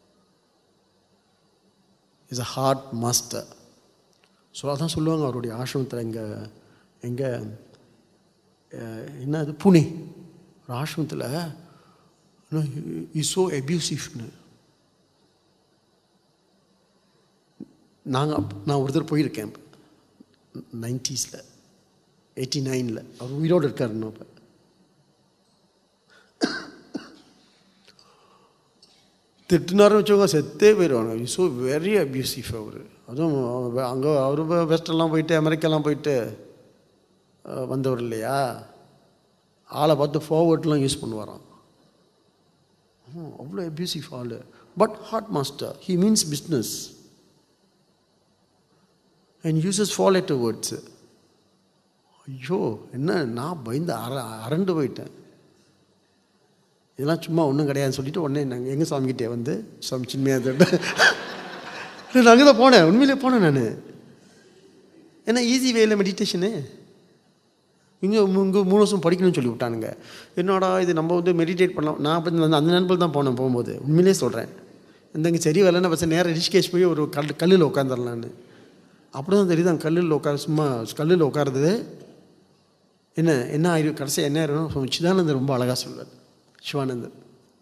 is a hard master so அதான் சொல்லுவாங்க அவருடைய ஆசிரமத்தில் எங்கே எங்கே என்ன அது புனே ஒரு ஆசிரமத்தில் இஸ் ஸோ அப்யூசிவ்னு நாங்கள் நான் ஒருத்தர் போயிருக்கேன் நைன்டிஸில் எயிட்டி நைனில் அவர் உயிரோடு இருக்கார் இன்னும் இப்போ திட்டுனாருன்னு வச்சுக்கோங்க செத்தே போயிடுவாங்க இஸ் ஸோ வெரி அப்யூசிவ் அவர் அதுவும் அங்கே அவர் வெஸ்டர்லாம் போயிட்டு அமெரிக்காலாம் போயிட்டு அஹ், வந்தவர் இல்லையா ஆளை பார்த்து ஃபார்வர்ட்லாம் யூஸ் பண்ணுவாராம் ஆமாம், அவ்வளோ அப்யூசிவ் ஆள் but hard master he means business and uses four letter words ஐயோ என்ன நான் பயந்து அர அரண்டு போயிட்டேன் இதெல்லாம் சும்மா ஒன்றும் கிடையாதுன்னு சொல்லிட்டு உடனே நாங்கள் எங்கள் சாமிக்கிட்டே வந்து சுவாமி சின்மையாக நான் அங்கே தான் போனேன் உண்மையிலே போனேன் நான் ஏன்னா ஈஸி வேல மெடிடேஷனு இங்கே இங்கே மூணு வருஷம் படிக்கணும்னு சொல்லி விட்டானுங்க என்னடா இது நம்ம வந்து மெடிடேட் பண்ணலாம் நான் அப்படி அந்த அந்த நினைப்பில் தான் போனேன் போகும்போது உண்மையிலே சொல்கிறேன் இந்த இங்கே சரி வரலன்னா பஸ் நேராக ரிஷிகேஷ் போய் ஒரு கல் கல்லில் உட்காந்துடலான்னு அப்படி தான் தெரியுது அங்கே கல்லில் உட்கார சும்மா கல்லில் உட்காருது என்ன என்ன ஆயிரும் கடைசி என்ன ஆயிரும் சிதானந்தர் ரொம்ப அழகாக சொல்வார் சிவானந்தர்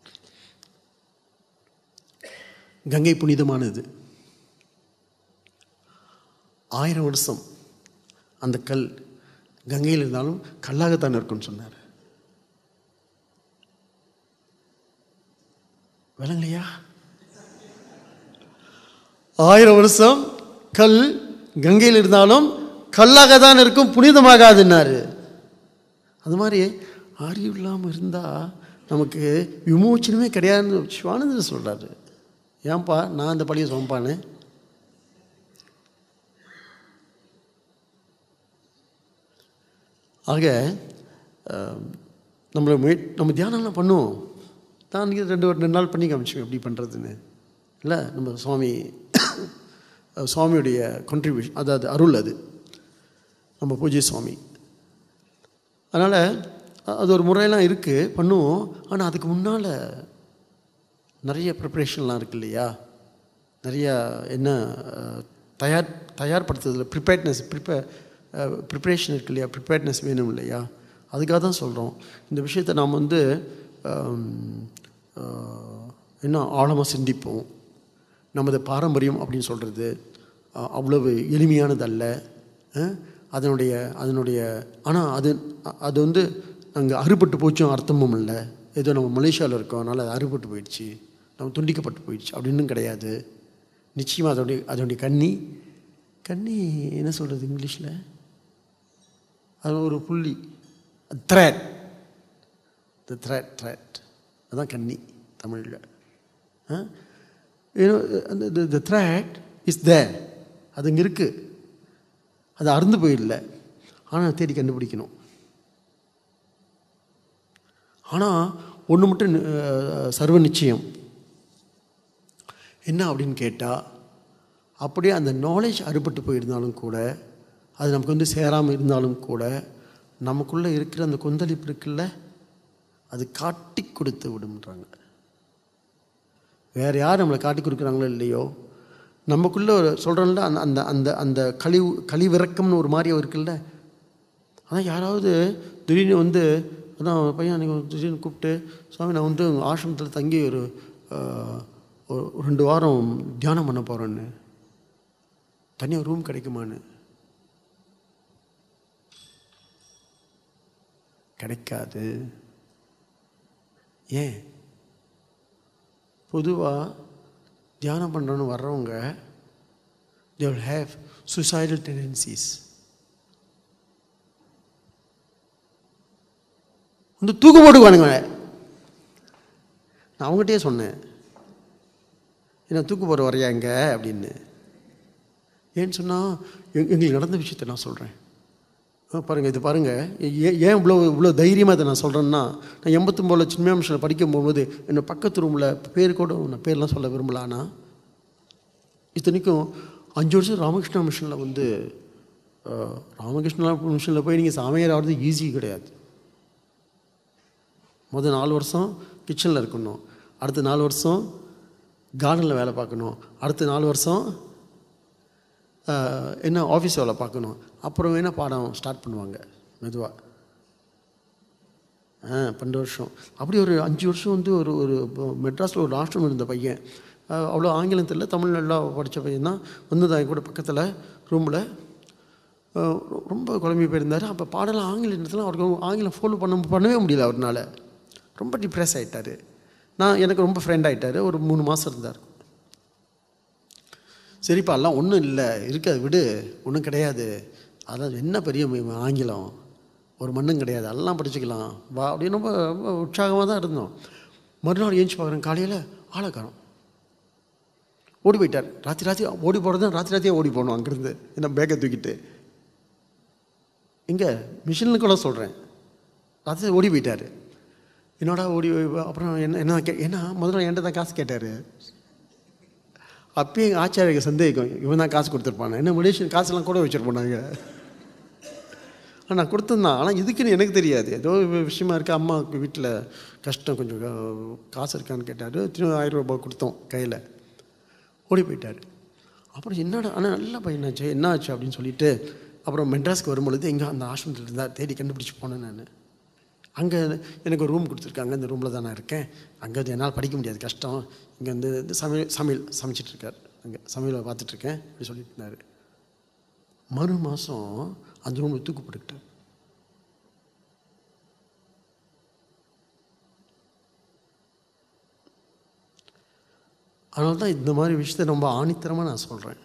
கங்கை புனிதமானது ஆயிரம் வருஷம் அந்த கல் கங்கையில் இருந்தாலும் கல்லாகத்தான் இருக்கும்னு சொன்னார் விளங்கலையா ஆயிரம் வருஷம் கல் கங்கையில் இருந்தாலும் கல்லாக தான் இருக்கும் புனிதமாகாதுன்னாரு அது மாதிரி அறிவு இல்லாமல் இருந்தால் நமக்கு விமோச்சனமே கிடையாதுன்னு சிவானந்தர் சொல்கிறாரு ஏன்பா நான் அந்த பழியை சுமப்பானே ஆக அஹ், நம்மளை முய நம்ம தியானம்லாம் பண்ணுவோம் நான் அன்றைக்கி ரெண்டு ரெண்டு நாள் பண்ணி காமிச்சோம் எப்படி பண்ணுறதுன்னு இல்லை நம்ம சுவாமி அஹ், சுவாமியுடைய contribution அதாவது அருள் அது நம்ம பூஜை சுவாமி அதனால் அது ஒரு முறையெல்லாம் இருக்குது பண்ணுவோம் ஆனால் அதுக்கு முன்னால் நிறைய ப்ரிப்ரேஷன்லாம் இருக்கு இல்லையா நிறைய என்ன அஹ், தயார் தயார்படுத்துறதுல ப்ரிப்பேர்ட்னஸ் ப்ரிப்பே ப்ரிப்ரேஷன் இருக்கு இல்லையா ப்ரிப்பேர்ட்னஸ் வேணும் இல்லையா அதுக்காக தான் சொல்கிறோம் இந்த விஷயத்தை நாம் வந்து ஆம், ஆஹ், என்ன ஆழமாக சிந்திப்போம் நமது பாரம்பரியம் அப்படின்னு சொல்கிறது அவ்வளவு எளிமையானதல்ல அஹ், அதனுடைய அதனுடைய ஆனால் அது அது வந்து அங்கே அறுபட்டு போச்சும் அர்த்தமும் இல்லை ஏதோ நம்ம மலேசியாவில் இருக்கோம் அதனால் அது அறுபட்டு போயிடுச்சு நம்ம துண்டிக்கப்பட்டு போயிடுச்சு அப்படின்னு கிடையாது நிச்சயமாக அதோடைய அதனுடைய கண்ணி கண்ணி என்ன சொல்கிறது இங்கிலீஷில் அது ஒரு புள்ளி த்ரெட் த த்ரெட் த்ரெட் அதான் கன்னி தமிழில் அந்த த த்ரெட் இஸ் த அது இங்கே இருக்குது அது அறுந்து போயிடல ஆனால் தேடி கண்டுபிடிக்கணும் ஆனால் ஒன்று மட்டும் அஹ், சர்வ நிச்சயம் என்ன அப்படின்னு கேட்டால் அப்படியே அந்த நாலேஜ் அறுபட்டு போயிருந்தாலும் கூட அது நமக்கு வந்து சேராமல் இருந்தாலும் கூட நமக்குள்ளே இருக்கிற அந்த கொந்தளிப்பு இருக்குல்ல அது காட்டி கொடுத்து விடும்ன்றாங்க வேறு யார் நம்மளை காட்டி கொடுக்குறாங்களோ இல்லையோ நமக்குள்ளே ஒரு சொல்கிறோம்ல அந்த அந்த அந்த அந்த கழிவு கழிவிறக்கம்னு ஒரு மாதிரி இருக்குல்ல அதான் யாராவது திடீர்னு வந்து அதான் ஒரு பையன் அன்றைக்கி திடீர்னு கூப்பிட்டு சுவாமி நான் வந்து உங்கள் ஆசிரமத்தில் தங்கி ஒரு ஆஹ், ஒரு ஒரு ரெண்டு வாரம் தியானம் பண்ண போகிறேன்னு தனியாக ரூம் கிடைக்குமான்னு கிடைக்காது ஏன் பொதுவாக தியானம் பண்ணுறோன்னு வர்றவங்க they will have suicidal tendencies வந்து தூக்கு போட்டுக்குவானுங்க நான் அவங்ககிட்டயே சொன்னேன் என்ன தூக்கு போகிற வரையா இங்கே அப்படின்னு ஏன்னு சொன்னால் எங்களுக்கு நடந்த விஷயத்தை நான் சொல்கிறேன் பாருங்கள் இது பாருங்கள் ஏன் ஏன் இவ்வளோ இவ்வளோ தைரியமாக இதை நான் சொல்கிறேன்னா நான் எண்பத்தொம்போதில் சின்மயாம்சனில் படிக்கும் போகும்போது என்ன பக்கத்து ரூமில் பேர் கூட நான் பேர்லாம் சொல்ல விரும்பலான்னா இத்தனைக்கும் அஞ்சு வருஷம் ராமகிருஷ்ணா மிஷனில் வந்து அஹ், ராமகிருஷ்ணா மிஷனில் போய் நீங்கள் சாமியார் ஆகிறது ஈஸி கிடையாது முதல் நாலு வருஷம் கிச்சனில் இருக்கணும் அடுத்த நாலு வருஷம் கார்டனில் வேலை பார்க்கணும் அடுத்த நாலு வருஷம் ஆஹ், என்ன ஆஃபீஸ் வேலை பார்க்கணும் அப்புறம் வேணால் பாடம் ஸ்டார்ட் பண்ணுவாங்க மெதுவாக ஆ பன்னெண்டு வருஷம் அப்படி ஒரு அஞ்சு வருஷம் வந்து ஒரு ஒரு மெட்ராஸில் ஒரு ஆஷ்டம் இருந்த பையன் ஆஹ், அவ்வளோ ஆங்கிலம் தெரியல தமிழ் நல்லா படித்த பையன் தான் வந்து தான் கூட பக்கத்தில் ரூமில் ரொம்ப குழம்பி போயிருந்தார் அப்போ பாடலாம் ஆங்கிலத்தில் அவருக்கு ஆங்கிலம் ஃபாலோ பண்ண பண்ணவே முடியல அவர்னால ரொம்ப டிப்ரெஸ் ஆகிட்டார் நான் எனக்கு ரொம்ப ஃப்ரெண்ட் ஆகிட்டார் ஒரு மூணு மாதம் இருந்தார் சரிப்பா எல்லாம் ஒன்றும் இல்லை இருக்காது விடு ஒன்றும் கிடையாது அதான் என்ன பெரிய ம- ஆங்கிலம் ஒரு மண்ணும் கிடையாது எல்லாம் படிச்சுக்கலாம் வா அப்படின்னு ரொம்ப ரொம்ப உற்சாகமாக தான் இருந்தோம் மறுநாள் ஏஞ்சி பார்க்குறேன் காலையில் ஆளை காணோம் ஓடி போயிட்டார் ராத்திரி ராத்திரி ஓடி போகிறது ராத்திரி ராத்திரியே ஓடி போகணும் அங்கேருந்து என்ன பேக்கை தூக்கிட்டு இங்கே மிஷினில் கூட சொல்கிறேன் ராத்திரி ஓடி போயிட்டார் என்னடா ஓடி அப்புறம் என்ன என்ன கே ஏன்னா முதல்ல என்கிட்ட தான் காசு கேட்டார் அப்பயே எங்கள் ஆச்சாரியருக்கு சந்தேகம் இவன் தான் காசு கொடுத்துருப்பானே என்ன மலேசியன் காசுலாம் கூட வச்சுருப்போனாங்க நான் கொடுத்துருந்தான் ஆனால் இதுக்குன்னு எனக்கு தெரியாது ஏதோ வி- விஷயமா இருக்கு அம்மாவுக்கு வீட்டில் கஷ்டம் கொஞ்சம் கா- காசு இருக்கான்னு கேட்டார் திரும்ப ஆயிரம் ரூபாய் கொடுத்தோம் கையில் ஓடி போயிட்டார் அப்புறம் என்னடா ஆனால் நல்ல பையனாச்சு என்ன ஆச்சு அப்படின்னு சொல்லிட்டு அப்புறம் மெட்ராஸ்க்கு வரும்பொழுது எங்கே அந்த ஆஸ்பத்திரியில் இருந்தால் தேடி கண்டுபிடிச்சி போனேன் நான் அங்கே எனக்கு ஒரு ரூம் கொடுத்துருக்காங்க அந்த ரூமில் தான் நான் இருக்கேன் அங்கே வந்து என்னால் படிக்க முடியாது கஷ்டம் இங்கே வந்து இந்த சமையல் சமையல் சமைச்சிட்டு இருக்கார் அங்கே சமையலை பார்த்துட்ருக்கேன் அப்படி சொல்லிட்டு இருந்தார் மறு மாதம் அந்த ரூமில் தூக்கு போட்டுக்கிட்டேன் அதனால தான் இந்த மாதிரி விஷயத்தை ரொம்ப ஆணித்தரமாக நான் சொல்கிறேன்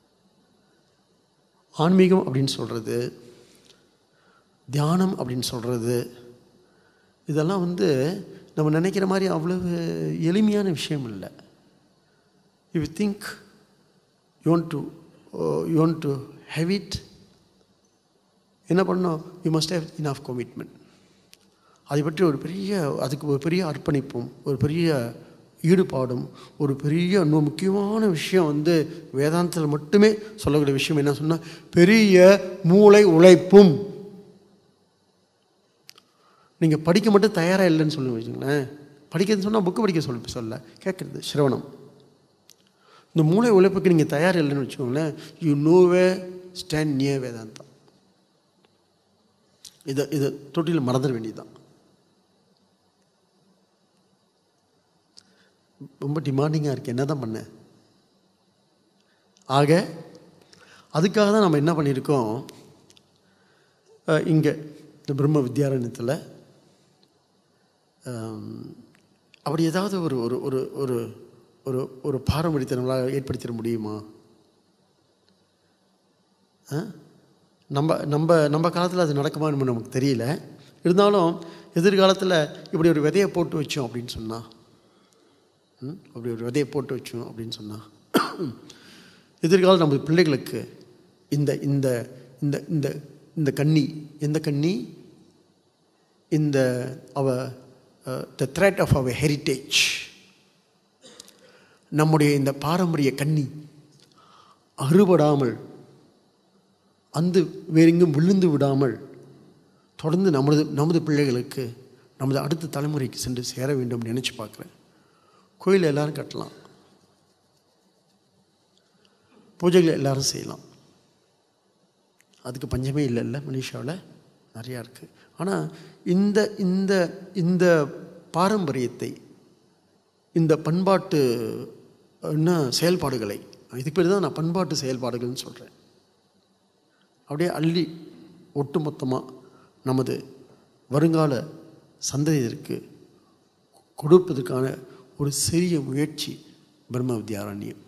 ஆன்மீகம் அப்படின்னு சொல்கிறது தியானம் அப்படின்னு சொல்கிறது இதெல்லாம் வந்து நம்ம நினைக்கிற மாதிரி அவ்வளவு எளிமையான விஷயம் இல்லை you think you want to you want to have it என்ன பண்ணோம் you must have enough commitment அதை பற்றி ஒரு பெரிய அதுக்கு ஒரு பெரிய அர்ப்பணிப்பும் ஒரு பெரிய ஈடுபாடும் ஒரு பெரிய இன்னும் முக்கியமான விஷயம் வந்து வேதாந்தத்தில் மட்டுமே சொல்லக்கூடிய விஷயம் என்ன சொன்னால் பெரிய மூளை உழைப்பும் நீங்கள் படிக்க மட்டும் தயாராக இல்லைன்னு சொல்லி வச்சுங்களேன் படிக்கிறது சொன்னால் புக்கு படிக்க சொல்ல சொல்ல கேட்குறது சிரவணம் இந்த மூளை உழைப்புக்கு நீங்கள் தயார் இல்லைன்னு வச்சுக்கோங்களேன் you no way stand near Vedanta இதை இதை தொட்டியில் மறந்துட வேண்டியதுதான் ரொம்ப டிமாண்டிங்காக இருக்குது என்ன தான் பண்ண ஆக அதுக்காக தான் நம்ம என்ன பண்ணியிருக்கோம் இங்கே இந்த பிரம்ம வித்யாரண்யத்தில் அப்படி ஏதாவது ஒரு ஒரு ஒரு ஒரு ஒரு ஒரு பாரம்பரியத்தை நம்மளால் ஏற்படுத்திட முடியுமா ஆ? நம்ம நம்ம நம்ம காலத்தில் அது நடக்குமான்னு நமக்கு தெரியல இருந்தாலும் எதிர்காலத்தில் இப்படி ஒரு விதையை போட்டு வச்சோம் அப்படின்னு சொன்னால் ம்? அப்படி ஒரு விதையை போட்டு வச்சோம் அப்படின்னு சொன்னால் எதிர்காலம் நம்ம பிள்ளைகளுக்கு இந்த இந்த இந்த இந்த இந்த கண்ணி எந்த கண்ணி இந்த அவ the thread of our heritage நம்முடைய இந்த பாரம்பரிய கண்ணி அறுபடாமல் அந்த வேறெங்கும் விழுந்து விடாமல் தொடர்ந்து நமது நமது பிள்ளைகளுக்கு நமது அடுத்த தலைமுறைக்கு சென்று சேர வேண்டும் நினச்சி பார்க்குறேன் கோயில் எல்லாரும் கட்டலாம் பூஜைகளை எல்லாரும் செய்யலாம் அதுக்கு பஞ்சமே இல்லைல்ல மலேசியாவில் நிறையா இருக்குது ஆனால் இந்த இந்த இந்த பாரம்பரியத்தை இந்த பண்பாட்டு என்ன செயல்பாடுகளை இதுக்கு பேர் தான் நான் பண்பாட்டு செயல்பாடுகள்னு சொல்கிறேன் அப்படியே அள்ளி ஒட்டுமொத்தமாக நமது வருங்கால சந்ததியிற்கு கொடுப்பதற்கான ஒரு சிறிய முயற்சி பிரம்ம வித்யாரண்யம்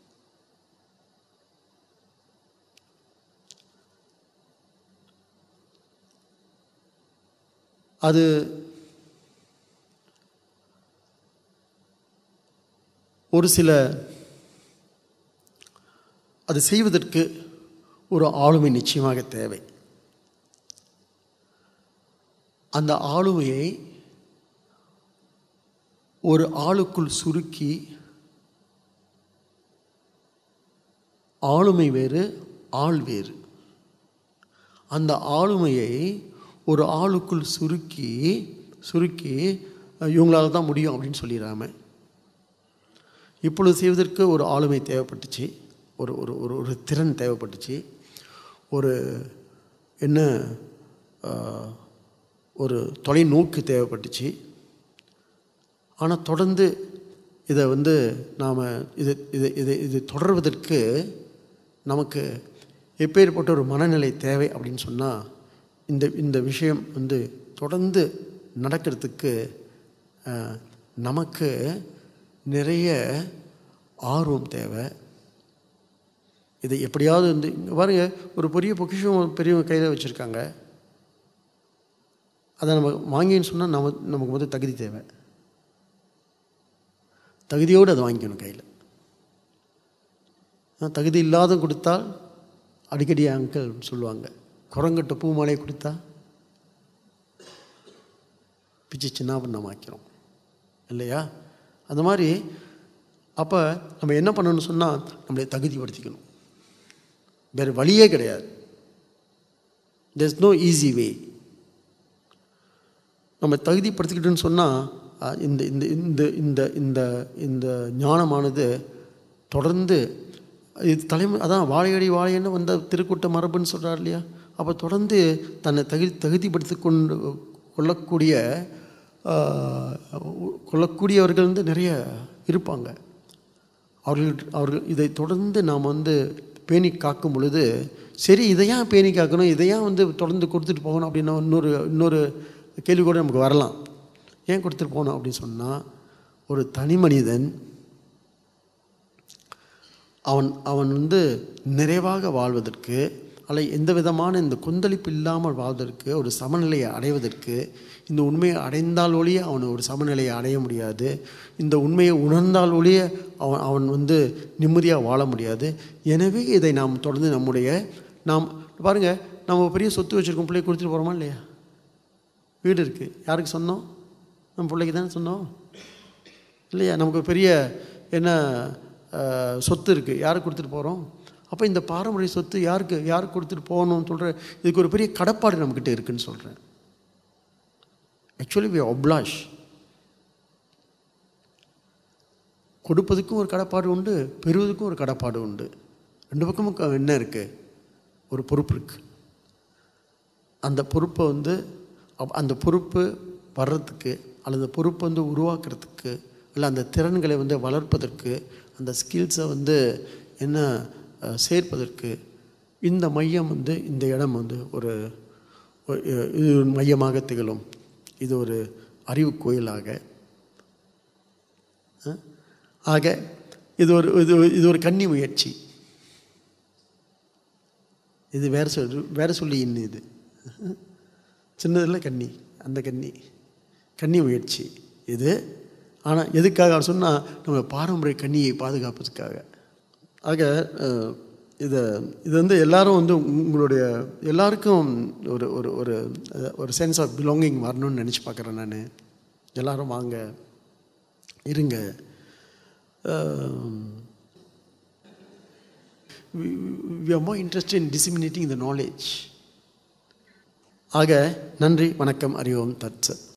அது ஒரு சில அது செய்வதற்கு ஒரு ஆளுமை நிச்சயமாக தேவை அந்த ஆளுமையை ஒரு ஆளுக்குள் சுருக்கி ஆளுமை வேறு ஆள் வேறு அந்த ஆளுமையை ஒரு ஆளுக்குள் சுருக்கி சுருக்கி அஹ், இவங்களால தான் முடியும் அப்படின்னு சொல்லிடாம இப்பொழுது செய்வதற்கு ஒரு ஆளுமை தேவைப்பட்டுச்சு ஒரு ஒரு ஒரு ஒரு திறன் தேவைப்பட்டுச்சு ஒரு என்ன ஆஹ், ஒரு தொலைநோக்கு தேவைப்பட்டுச்சு ஆனால் தொடர்ந்து இதை வந்து நாம் இது இது இது இது தொடர்வதற்கு நமக்கு எப்பேற்பட்ட ஒரு மனநிலை தேவை அப்படின்னு சொன்னால் இந்த இந்த விஷயம் வந்து தொடர்ந்து நடக்கிறதுக்கு ஆஹ், நமக்கு நிறைய ஆர்வம் தேவை இதை எப்படியாவது வந்து இங்க பாருங்க ஒரு பெரிய பொக்கிஷம் பெரியவங்க கையில் வச்சுருக்காங்க அதை நம்ம வாங்கின்னு சொன்னால் நம்ம நமக்கு வந்து தகுதி தேவை தகுதியோடு அதை வாங்கிக்கணும் கையில் தகுதி இல்லாத கொடுத்தால் அடிக்கடி அங்கிள் சொல்லுவாங்க குரங்கட்ட பூ மாலையை கொடுத்தா பிச்சு சின்ன பண்ணமாக்கிறோம் இல்லையா அந்த மாதிரி அப்போ நம்ம என்ன பண்ணணும்னு சொன்னால் நம்மளை தகுதிப்படுத்திக்கணும் வேறு வழியே கிடையாது there's நோ ஈஸி வே நம்ம தகுதிப்படுத்திக்கிட்டோன்னு சொன்னால் இந்த இந்த இந்த இந்த இந்த இந்த ஞானமானது தொடர்ந்து இது தலைமை அதான் வாழையடி வாழையன்னு வந்த திருக்கூட்ட மரபுன்னு சொல்கிறார் இல்லையா அப்போ தொடர்ந்து தன்னை தகுதி தகுதிப்படுத்தி கொண்டு கொள்ளக்கூடிய ஆஹ், கொள்ளக்கூடியவர்கள் வந்து நிறைய இருப்பாங்க அவர்கள் அவர்கள் இதை தொடர்ந்து நாம் வந்து பேணி காக்கும் பொழுது சரி இதை ஏன் பேணி காக்கணும் இதை ஏன் வந்து தொடர்ந்து கொடுத்துட்டு போகணும் அப்படின்னா இன்னொரு இன்னொரு கேள்வி கூட நமக்கு வரலாம் ஏன் கொடுத்துட்டு போகணும் அப்படின்னு சொன்னால் ஒரு தனி மனிதன் அவன் அவன் வந்து நிறைவாக வாழ்வதற்கு அல்ல எந்த விதமான இந்த கொந்தளிப்பு இல்லாமல் வாழ்வதற்கு ஒரு சமநிலையை அடைவதற்கு இந்த உண்மையை அடைந்தால் ஒழிய அவன் ஒரு சமநிலையை அடைய முடியாது இந்த உண்மையை உணர்ந்தால் ஒழிய அவன் அவன் வந்து நிம்மதியாக வாழ முடியாது எனவே இதை நாம் தொடர்ந்து நம்முடைய நாம் பாருங்க நம்ம பெரிய சொத்து வச்சுருக்கோம் பிள்ளைய கொடுத்துட்டு போகிறோமா இல்லையா வீடு இருக்குது யாருக்கு சொன்னோம் நம்ம பிள்ளைக்கு தானே சொன்னோம் இல்லையா நமக்கு ஒரு பெரிய என்ன அஹ், சொத்து இருக்குது யாருக்கு கொடுத்துட்டு போகிறோம் அப்போ இந்த பாரம்பரிய சொத்து யாருக்கு யாருக்கு கொடுத்துட்டு போகணும்னு சொல்கிற இதுக்கு ஒரு பெரிய கடப்பாடு நம்மக்கிட்ட இருக்குன்னு சொல்கிறேன் ஆக்சுவலி வி ஒப்ளாஷ் கொடுப்பதுக்கும் ஒரு கடப்பாடு உண்டு பெறுவதற்கும் ஒரு கடப்பாடு உண்டு ரெண்டு பக்கமும் க- என்ன இருக்குது ஒரு பொறுப்பு இருக்குது அந்த பொறுப்பை வந்து அப்- அந்த பொறுப்பு வர்றதுக்கு அல்லது பொறுப்பை வந்து உருவாக்குறதுக்கு இல்லை அந்த திறன்களை வந்து வளர்ப்பதற்கு அந்த ஸ்கில்ஸை வந்து என்ன அஹ், சேர்ப்பதற்கு இந்த மையம் வந்து இந்த இடம் வந்து ஒரு ஒரு- இது ஒரு மையமாக திகழும் இது ஒரு அறிவு கோயிலாக அஹ், ஆக இது ஒரு இது இது ஒரு கன்னி முயற்சி இது வேற சொல் வேற சொல்லி இன்னும் இது சின்னதில் கன்னி அந்த கன்னி கன்னி முயற்சி இது ஆனால் எதுக்காக சொன்னால் நம்ம பாரம்பரிய கன்னியை பாதுகாப்பதுக்காக ஆக அஹ், இதை இது வந்து எல்லாரும் வந்து உங்களுடைய எல்லாருக்கும் ஒரு ஒரு ஒரு அஹ், ஒரு சென்ஸ் ஆஃப் பிலாங்கிங் வரணும்னு நினச்சி பார்க்குறேன் நான் எல்லாரும் வாங்க இருங்க அஹ், we, we are more interested in disseminating the knowledge ஆக நன்றி வணக்கம் அறிவோம் தட்ஸ்